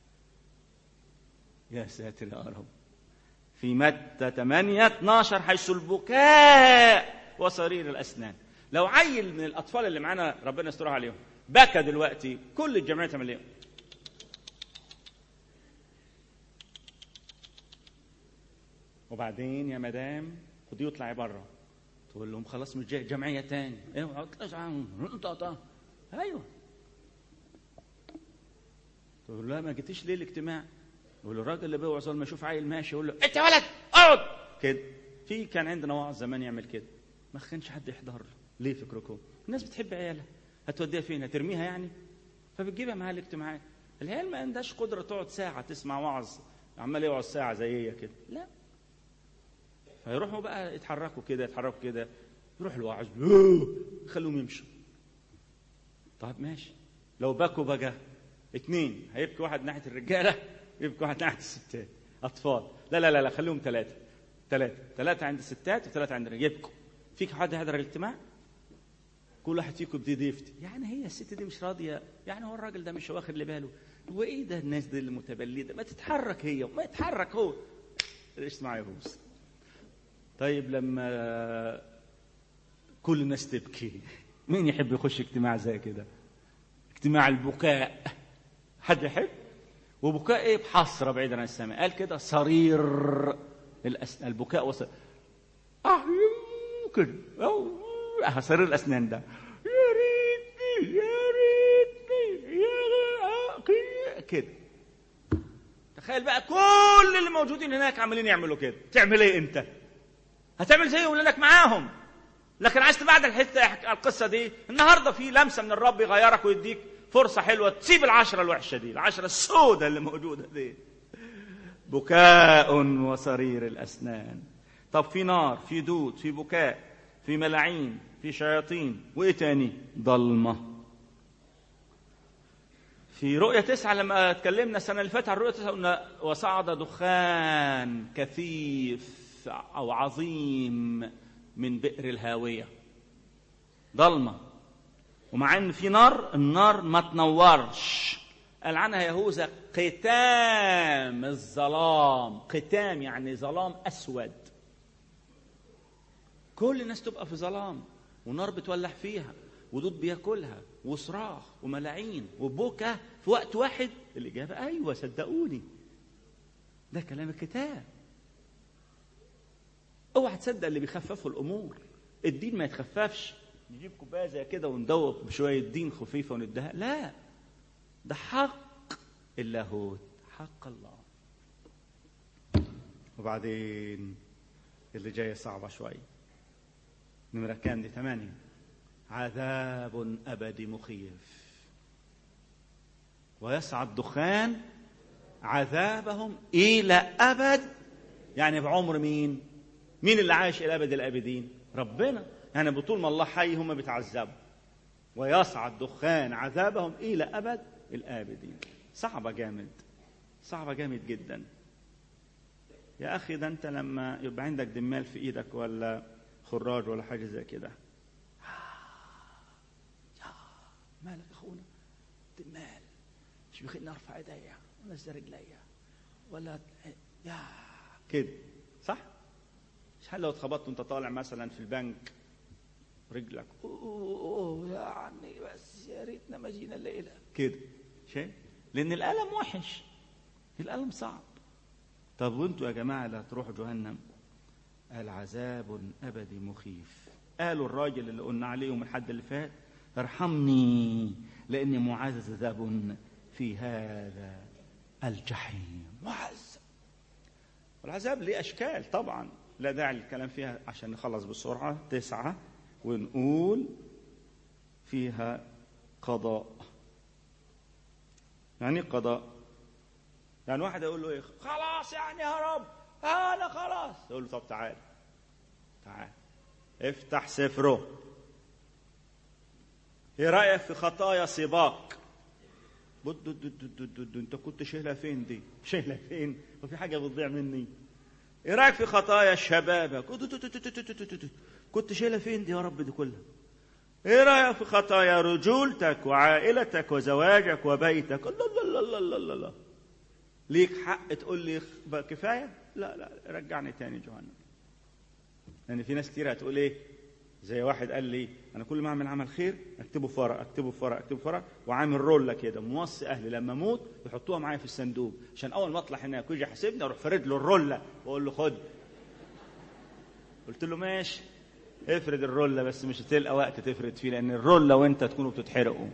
يا ساتر يا رب في متى 8 12 حيث البكاء وصرير الاسنان لو عيل من الاطفال اللي معانا ربنا يسترها عليهم بكى دلوقتي كل الجمعيه تعمل ايه؟ وبعدين يا مدام خديه واطلعي بره تقول لهم خلاص مش جاي جمعيه تاني ايوه ايوه تقول له لا ما جيتيش ليه الاجتماع؟ يقول له الراجل اللي بيوعظ لما يشوف عيل ماشي يقول له انت يا ولد اقعد كده في كان عندنا واعظ زمان يعمل كده ما كانش حد يحضر له ليه فكركم؟ الناس بتحب عيالها هتوديها فين؟ هترميها يعني؟ فبتجيبها معاها الاجتماعات العيال ما عندهاش قدره تقعد ساعه تسمع وعظ عمال يقعد ساعه زي هي كده لا فيروحوا بقى يتحركوا كده يتحركوا كده يروح الواعظ خلوهم يمشوا طيب ماشي لو بكوا بقى اتنين هيبكي واحد ناحيه الرجاله يبكي واحد ناحيه الستات اطفال لا لا لا لا خليهم ثلاثه ثلاثه ثلاثه عند الستات وثلاثه عند الرجال يبكوا فيك حد يحضر الاجتماع كل واحد فيكم بدي ضيفتي يعني هي الست دي مش راضيه يعني هو الراجل ده مش واخد لي باله وايه ده الناس دي المتبلده ما تتحرك هي ما يتحرك هو الاجتماع يبوظ طيب لما كل الناس تبكي مين يحب يخش اجتماع زي كده اجتماع البكاء حد يحب وبكاء ايه بحسره بعيدا عن السماء قال كده صرير الأس... البكاء وص... اه كده اه صرير الاسنان ده يا ريتني يا ريتني يا كده تخيل بقى كل اللي موجودين هناك عمالين يعملوا كده تعمل ايه انت هتعمل زيهم لانك معاهم لكن عايز تبعد الحته القصه دي النهارده في لمسه من الرب يغيرك ويديك فرصه حلوه تسيب العشره الوحشه دي العشره السوداء اللي موجوده دي بكاء وصرير الاسنان طب في نار في دود في بكاء في ملاعين في شياطين وايه تاني ضلمه في رؤية تسعة لما اتكلمنا السنة اللي فاتت عن رؤية تسعة قلنا وصعد دخان كثيف أو عظيم من بئر الهاوية ضلمة ومع ان في نار النار ما تنورش قال عنها يهوذا قتام الظلام قتام يعني ظلام اسود كل الناس تبقى في ظلام ونار بتولع فيها ودود بياكلها وصراخ وملاعين وبكى في وقت واحد الاجابه ايوه صدقوني ده كلام الكتاب اوعى تصدق اللي بيخففوا الامور الدين ما يتخففش نجيب كوبايه زي كده وندوق بشويه دين خفيفه ونديها لا ده حق اللاهوت حق الله وبعدين اللي جايه صعبه شويه نمرة كام دي ثمانية عذاب أبدي مخيف ويصعد دخان عذابهم إلى أبد يعني بعمر مين مين اللي عايش إلى أبد الآبدين ربنا يعني بطول ما الله حي هم بيتعذبوا ويصعد دخان عذابهم إلى أبد الآبدين صعبة جامد صعبة جامد جدا يا أخي ده أنت لما يبقى عندك دمال في إيدك ولا خراج ولا حاجة زي كده مالك يا أخونا دمال مش بيخليني أرفع إيديا وأنزل رجليا ولا يا كده صح؟ مش حل لو اتخبطت وانت طالع مثلا في البنك رجلك أوه, أوه يعني بس يا ريتنا ما جينا الليله كده شايف لان الالم وحش الالم صعب طب وانتوا يا جماعه اللي هتروحوا جهنم قال عذاب ابدي مخيف قالوا الراجل اللي قلنا عليه يوم الحد اللي فات ارحمني لاني معذب في هذا الجحيم معذب والعذاب ليه اشكال طبعا لا داعي للكلام فيها عشان نخلص بسرعه تسعه ونقول فيها قضاء يعني إيه قضاء يعني واحد يقول له ايه خلاص يعني يا رب انا خلاص يقول له طب تعال تعال افتح سفره ايه رايك في خطايا سباق بود دود دود دود دود دود. انت كنت شايلها فين دي شايلها فين وفي حاجه بتضيع مني ايه رايك في خطايا شبابك دود دود دود دود دود دود دود. كنت شايلها فين دي يا رب دي كلها ايه رايك في خطايا رجولتك وعائلتك وزواجك وبيتك لا لا لا لا لا لا ليك حق تقول لي بقى كفايه لا لا رجعني تاني جهنم لان في ناس كتير هتقول ايه زي واحد قال لي انا كل ما اعمل عمل خير اكتبه في ورق اكتبه في ورق اكتبه في ورق وعامل رولة كده موصي اهلي لما اموت يحطوها معايا في الصندوق عشان اول ما اطلع هناك ويجي يحاسبني اروح فارد له الرولة واقول له خد قلت له ماشي افرد الرولة بس مش هتلقى وقت تفرد فيه لان الرولة وانت تكونوا بتتحرقوا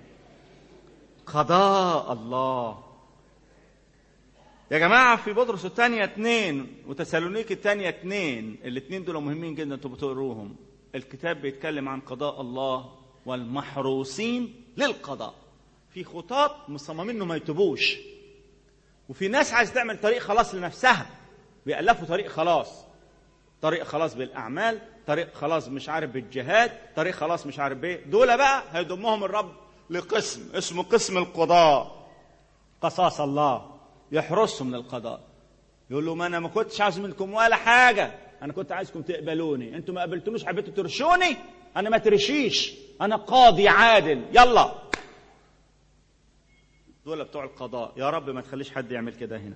قضاء الله يا جماعة في بطرس الثانية اتنين وتسالونيك الثانية اتنين الاتنين دول مهمين جدا انتوا بتقروهم الكتاب بيتكلم عن قضاء الله والمحروسين للقضاء في خطاط مصممين انه ما يتوبوش وفي ناس عايز تعمل طريق خلاص لنفسها بيألفوا طريق خلاص طريق خلاص بالأعمال طريق خلاص مش عارف بالجهاد طريق خلاص مش عارف بايه دول بقى هيضمهم الرب لقسم اسمه قسم القضاء قصاص الله يحرسهم من القضاء يقول لهم انا ما كنتش عايز منكم ولا حاجه انا كنت عايزكم تقبلوني انتوا ما قبلتونيش حبيتوا ترشوني انا ما ترشيش انا قاضي عادل يلا دول بتوع القضاء يا رب ما تخليش حد يعمل كده هنا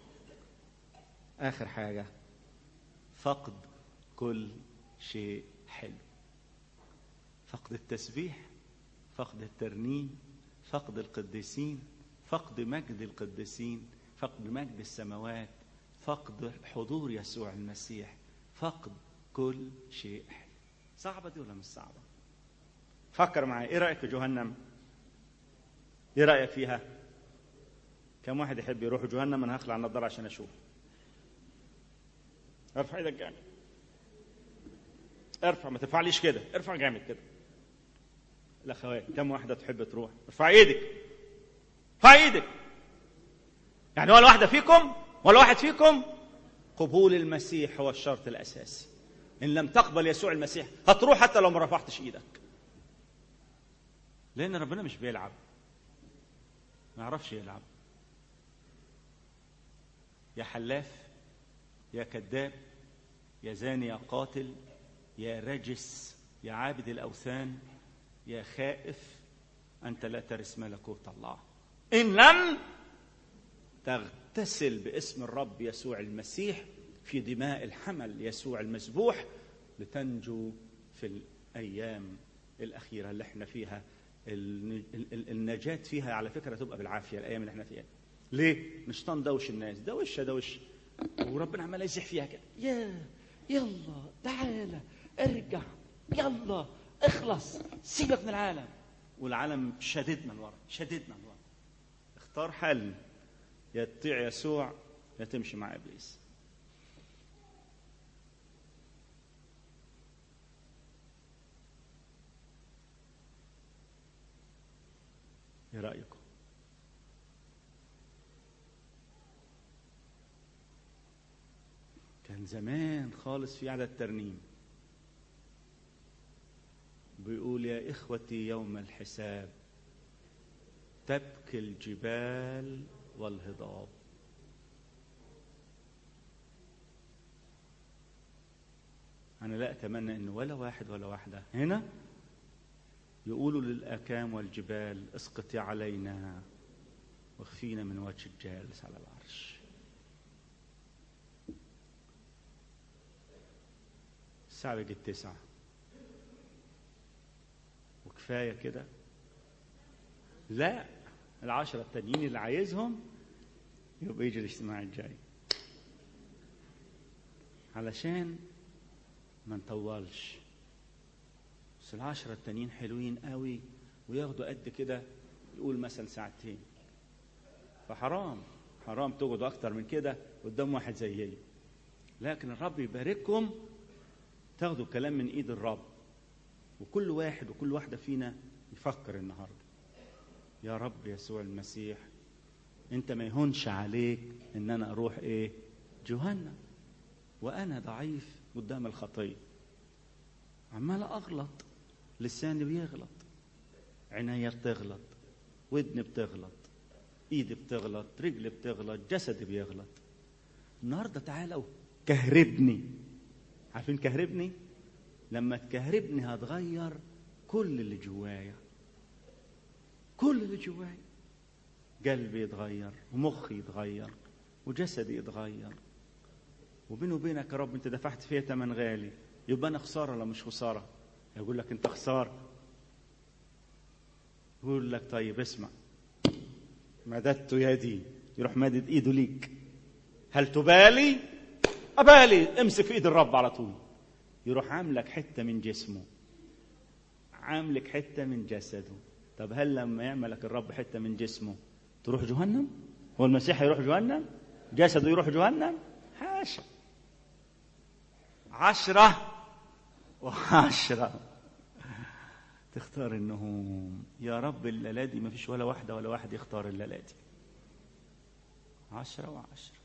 اخر حاجه فقد كل شيء حلو فقد التسبيح فقد الترنيم فقد القديسين فقد مجد القديسين فقد مجد السماوات فقد حضور يسوع المسيح فقد كل شيء حلو صعبة دي ولا مش صعبة فكر معايا ايه رأيك في جهنم ايه رأيك فيها كم واحد يحب يروح جهنم انا هخلع النضارة عشان اشوف ارفع ايدك جامد ارفع ما ترفعليش كده ارفع جامد كده الاخوات كم واحده تحب تروح ارفع ايدك ارفع ايدك يعني ولا واحده فيكم ولا واحد فيكم قبول المسيح هو الشرط الاساسي ان لم تقبل يسوع المسيح هتروح حتى لو ما رفعتش ايدك لان ربنا مش بيلعب ما يعرفش يلعب يا حلاف يا كذاب يا زاني يا قاتل يا رجس يا عابد الاوثان يا خائف انت لا ترث ملكوت الله ان لم تغتسل باسم الرب يسوع المسيح في دماء الحمل يسوع المذبوح لتنجو في الايام الاخيره اللي احنا فيها النجاه فيها على فكره تبقى بالعافيه الايام اللي احنا فيها ليه؟ الشيطان دوش الناس دوش دوش وربنا عمال يزح فيها كده يا يلا تعالى ارجع يلا اخلص سيبك من العالم والعالم شددنا لورا شددنا لورا اختار حل يا تطيع يسوع يا تمشي مع ابليس ايه رايكم كان زمان خالص في عدد ترنيم بيقول يا إخوتي يوم الحساب تبكي الجبال والهضاب أنا لا أتمنى أن ولا واحد ولا واحدة هنا يقولوا للأكام والجبال اسقطي علينا واخفينا من وجه الجالس على العرش الساعة بقت تسعة وكفاية كده لا العشرة التانيين اللي عايزهم يبقى يجي الاجتماع الجاي علشان ما نطولش بس العشرة التانيين حلوين قوي وياخدوا قد كده يقول مثلا ساعتين فحرام حرام تقعدوا أكتر من كده قدام واحد زيي لكن الرب يبارككم تاخدوا كلام من ايد الرب وكل واحد وكل واحدة فينا يفكر النهاردة يا رب يسوع المسيح انت ما يهونش عليك ان انا اروح ايه جهنم وانا ضعيف قدام الخطيه عمال اغلط لساني بيغلط عينيا بتغلط ودني بتغلط ايدي بتغلط رجلي بتغلط جسدي بيغلط النهارده تعالوا كهربني عارفين كهربني لما تكهربني هتغير كل اللي جوايا كل اللي جوايا قلبي يتغير ومخي يتغير وجسدي يتغير وبيني وبينك يا رب انت دفعت فيها ثمن غالي يبقى انا خساره ولا مش خساره يقول لك انت خساره يقول لك طيب اسمع مددت يدي يروح مادد ايده ليك هل تبالي ابالي امسك في ايد الرب على طول يروح عاملك حته من جسمه عاملك حته من جسده طب هل لما يعملك الرب حته من جسمه تروح جهنم هو المسيح يروح جهنم جسده يروح جهنم حاشا عشرة وعشرة تختار النهوم يا رب الليلة دي ما فيش ولا واحدة ولا واحد يختار الليلة دي عشرة وعشرة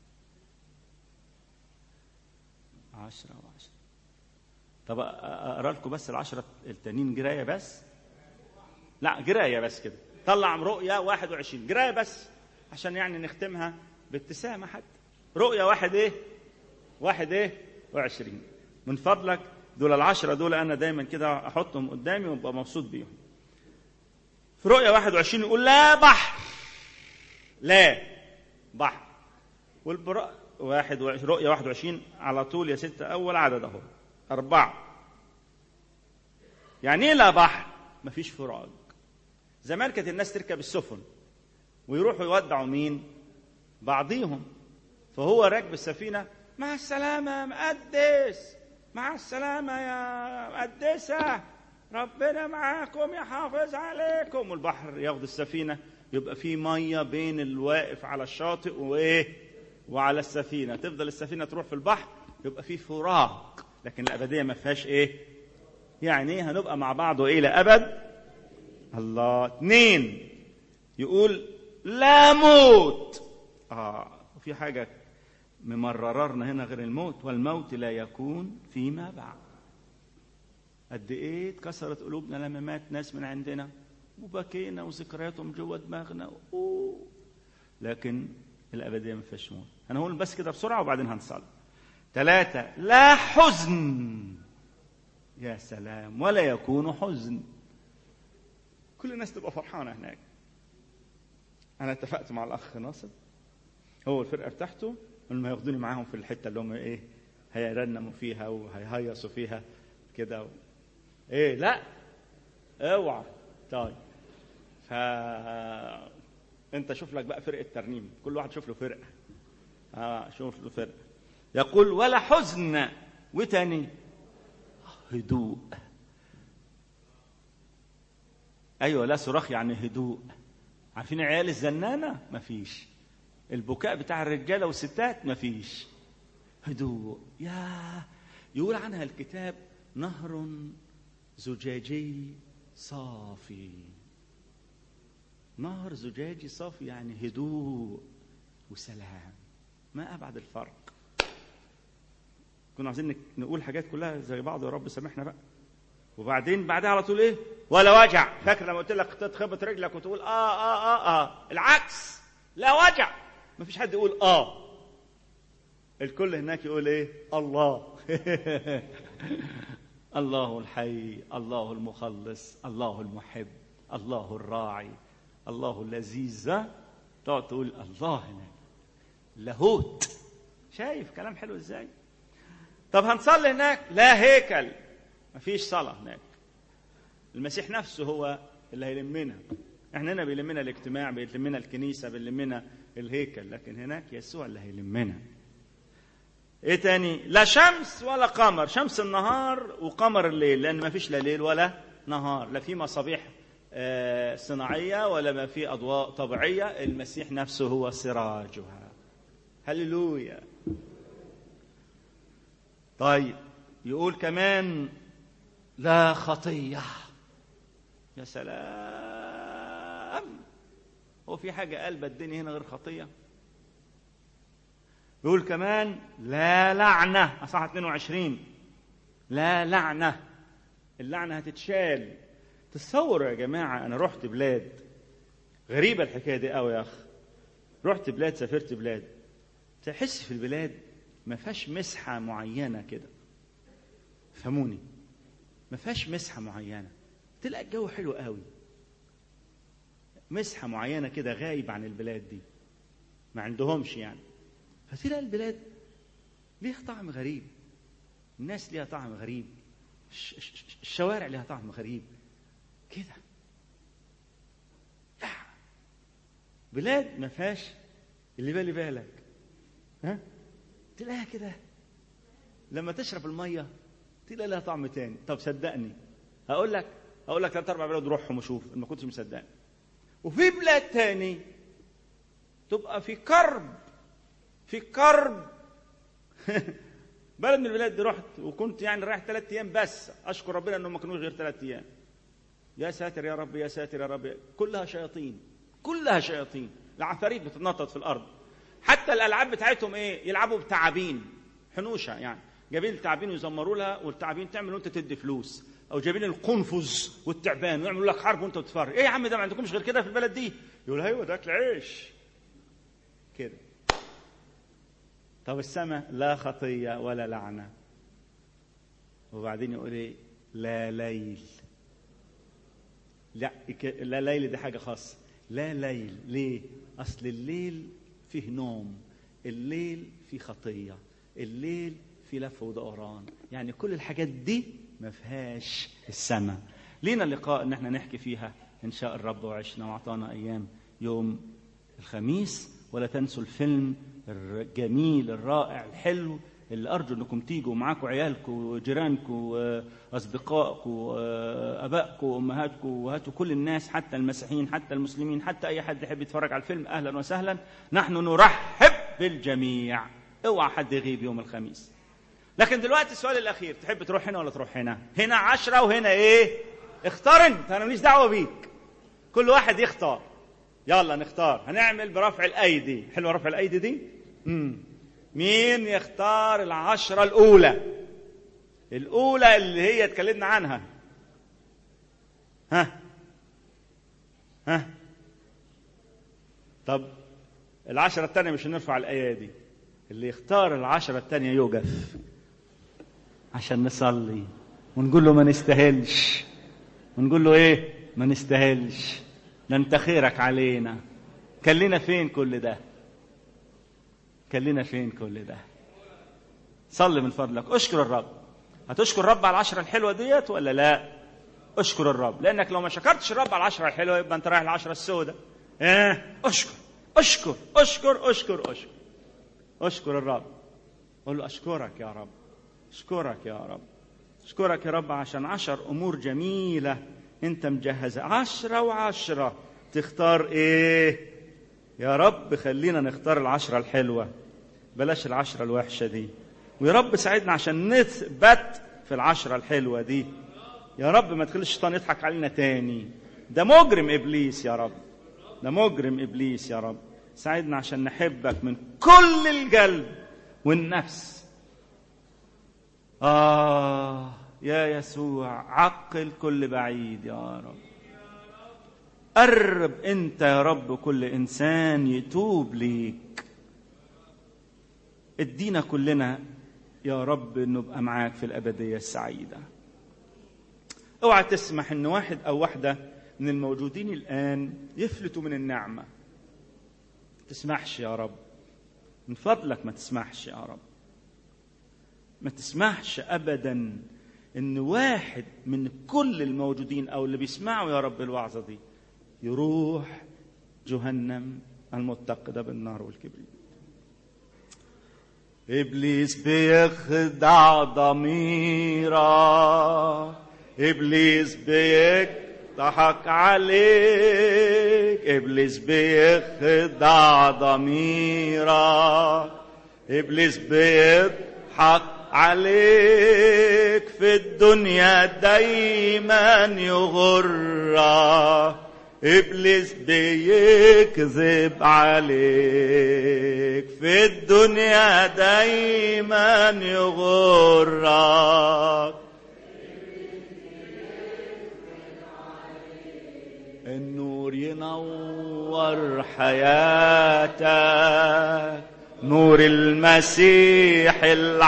عشرة وعشرة طب أقرأ لكم بس العشرة التانيين جراية بس لا جراية بس كده طلع رؤية 21 جراية بس عشان يعني نختمها بابتسامة حتى رؤية واحد ايه واحد ايه وعشرين من فضلك دول العشرة دول أنا دايما كده أحطهم قدامي وأبقى مبسوط بيهم في رؤية 21 يقول لا بحر لا بحر والبراء واحد وعش... رؤية 21 على طول يا ستة أول عدد أهو أربعة يعني إيه لا بحر؟ مفيش فراغ زمان كانت الناس تركب السفن ويروحوا يودعوا مين؟ بعضيهم فهو راكب السفينة مع السلامة يا مقدس مع السلامة يا مقدسة ربنا معاكم يحافظ عليكم والبحر ياخد السفينة يبقى في مية بين الواقف على الشاطئ وإيه وعلى السفينة تفضل السفينة تروح في البحر يبقى في فراغ لكن الأبدية ما فيهاش إيه يعني إيه هنبقى مع بعض وإيه لأبد الله اثنين يقول لا موت آه وفي حاجة ممرررنا هنا غير الموت والموت لا يكون فيما بعد قد ايه اتكسرت قلوبنا لما مات ناس من عندنا وبكينا وذكرياتهم جوه دماغنا أوه. لكن الابديه ما فيهاش موت هنقول بس كده بسرعه وبعدين هنصلي ثلاثه لا حزن يا سلام ولا يكون حزن كل الناس تبقى فرحانه هناك انا اتفقت مع الاخ ناصر هو الفرقه بتاعته لما ياخدوني معاهم في الحته اللي هم ايه هيرنموا فيها وهيهيصوا فيها كده و... ايه لا اوعى طيب ف انت شوف لك بقى فرقه ترنيم كل واحد شوف له فرقه اه شوف له فرقه يقول ولا حزن وتاني هدوء ايوه لا صراخ يعني هدوء عارفين عيال الزنانه مفيش البكاء بتاع الرجاله والستات مفيش هدوء يا يقول عنها الكتاب نهر زجاجي صافي نهر زجاجي صافي يعني هدوء وسلام ما ابعد الفرق كنا عايزين نقول حاجات كلها زي بعض يا رب سامحنا بقى وبعدين بعدها على طول ايه ولا وجع فاكر لما قلت لك تخبط رجلك وتقول اه اه اه اه العكس لا وجع ما فيش حد يقول اه الكل هناك يقول ايه الله الله الحي الله المخلص الله المحب الله الراعي الله اللذيذ تقعد تقول الله هناك لاهوت شايف كلام حلو ازاي طب هنصلي هناك لا هيكل مفيش صلاة هناك المسيح نفسه هو اللي هيلمنا احنا هنا بيلمنا الاجتماع بيلمنا الكنيسة بيلمنا الهيكل لكن هناك يسوع اللي هيلمنا ايه تاني لا شمس ولا قمر شمس النهار وقمر الليل لان ما فيش لا ليل ولا نهار لا في مصابيح آه صناعيه ولا ما في اضواء طبيعيه المسيح نفسه هو سراجها هللويا طيب يقول كمان لا خطيه يا سلام هو في حاجة قلبة الدنيا هنا غير خطية بيقول كمان لا لعنة أصحاح 22 لا لعنة اللعنة هتتشال تصوروا يا جماعة أنا رحت بلاد غريبة الحكاية دي قوي يا أخ رحت بلاد سافرت بلاد تحس في البلاد ما فيهاش مسحة معينة كده فهموني ما فيهاش مسحة معينة تلاقي الجو حلو قوي مسحة معينة كده غايب عن البلاد دي ما عندهمش يعني فتلاقي البلاد ليها طعم غريب الناس ليها طعم غريب الشوارع ليها طعم غريب كده بلاد ما فيهاش اللي بالي بالك ها تلاقيها كده لما تشرب الميه تلاقي لها طعم تاني طب صدقني هقول لك هقول لك ثلاث اربع بلاد روحهم وشوف ما كنتش مصدقني وفي بلاد تاني تبقى في كرب في كرب بلد من البلاد دي رحت وكنت يعني رايح ثلاث ايام بس اشكر ربنا انهم ما كانوش غير ثلاث ايام يا ساتر يا رب يا ساتر يا رب كلها شياطين كلها شياطين العفاريت بتتنطط في الارض حتى الالعاب بتاعتهم ايه يلعبوا بتعابين حنوشه يعني جايبين التعابين ويزمروا لها والتعابين تعمل وانت تدي فلوس او جايبين القنفذ والتعبان ويعملوا لك حرب وانت بتتفرج ايه يا عم ده ما عندكمش غير كده في البلد دي يقول ايوه ده اكل عيش كده طب السماء لا خطيه ولا لعنه وبعدين يقول ايه لا ليل لا لا ليل دي حاجه خاصه لا ليل ليه اصل الليل فيه نوم الليل فيه خطيه الليل فيه لف ودوران يعني كل الحاجات دي ما فيهاش السماء لينا لقاء ان احنا نحكي فيها ان شاء الرب وعشنا واعطانا ايام يوم الخميس ولا تنسوا الفيلم الجميل الرائع الحلو اللي ارجو انكم تيجوا معاكم عيالكم وجيرانكم واصدقائكم وابائكم وامهاتكم وهاتوا كل الناس حتى المسيحيين حتى المسلمين حتى اي حد يحب يتفرج على الفيلم اهلا وسهلا نحن نرحب بالجميع اوعى حد يغيب يوم الخميس لكن دلوقتي السؤال الاخير تحب تروح هنا ولا تروح هنا هنا عشرة وهنا ايه اختار انت انا ماليش دعوه بيك كل واحد يختار يلا نختار هنعمل برفع الايدي حلوه رفع الايدي دي امم مين يختار العشرة الأولى الأولى اللي هي اتكلمنا عنها ها ها طب العشرة الثانية مش هنرفع الأيادي اللي يختار العشرة الثانية يوقف عشان نصلي ونقول له ما نستاهلش ونقول له ايه ما نستاهلش ده انت خيرك علينا كان لنا فين كل ده كان لنا فين كل ده صلي من فضلك اشكر الرب هتشكر الرب على العشرة الحلوة ديت ولا لا اشكر الرب لانك لو ما شكرتش الرب على العشرة الحلوة يبقى انت رايح العشرة السوداء ايه اشكر اشكر اشكر اشكر اشكر اشكر الرب قول له اشكرك يا رب اشكرك يا رب اشكرك يا رب عشان عشر امور جميلة انت مجهزة عشرة وعشرة تختار ايه يا رب خلينا نختار العشرة الحلوة بلاش العشرة الوحشة دي ويا رب ساعدنا عشان نثبت في العشرة الحلوة دي يا رب ما تخلي الشيطان يضحك علينا تاني ده مجرم إبليس يا رب ده مجرم إبليس يا رب ساعدنا عشان نحبك من كل القلب والنفس آه يا يسوع عقل كل بعيد يا رب قرب انت يا رب كل انسان يتوب ليك ادينا كلنا يا رب نبقى معاك في الابديه السعيده اوعى تسمح ان واحد او واحده من الموجودين الان يفلتوا من النعمه تسمحش يا رب من فضلك ما تسمحش يا رب ما تسمحش ابدا ان واحد من كل الموجودين او اللي بيسمعوا يا رب الوعظه دي يروح جهنم المتقدة بالنار والكبريت إبليس بيخدع ضميرك إبليس بيضحك عليك إبليس بيخدع ضميرك إبليس بيضحك عليك في الدنيا دايما يغرك إبليس بيكذب عليك في الدنيا دايما يغرك النور ينور حياتك نور المسيح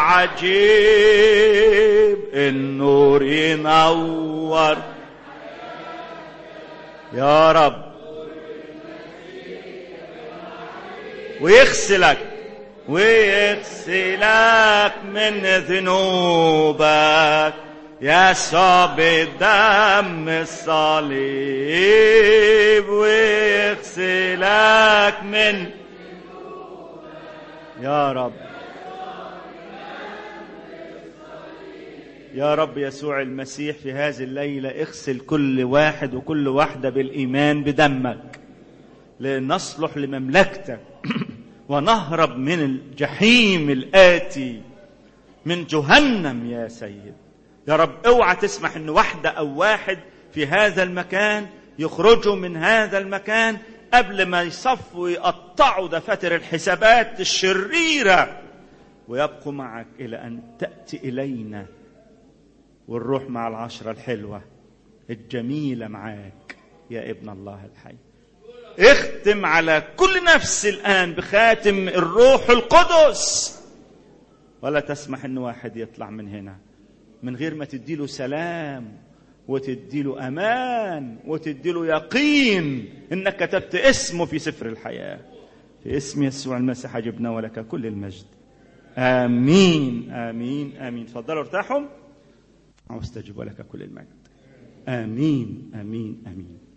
العجيب النور ينور يا رب ويغسلك ويغسلك من ذنوبك يسوع بدم الصليب ويغسلك من يا رب يا رب يسوع المسيح في هذه الليلة اغسل كل واحد وكل واحدة بالإيمان بدمك لنصلح لمملكتك ونهرب من الجحيم الآتي من جهنم يا سيد يا رب اوعى تسمح ان واحدة او واحد في هذا المكان يخرجوا من هذا المكان قبل ما يصفوا ويقطعوا دفاتر الحسابات الشريرة ويبقوا معك إلى أن تأتي إلينا والروح مع العشرة الحلوة الجميلة معاك يا ابن الله الحي اختم على كل نفس الآن بخاتم الروح القدس ولا تسمح ان واحد يطلع من هنا من غير ما تديله سلام وتديله امان وتديله يقين انك كتبت اسمه في سفر الحياه في اسم يسوع المسيح جبنا ولك كل المجد امين امين امين تفضلوا ارتاحوا واستجب لك كل المجد امين امين امين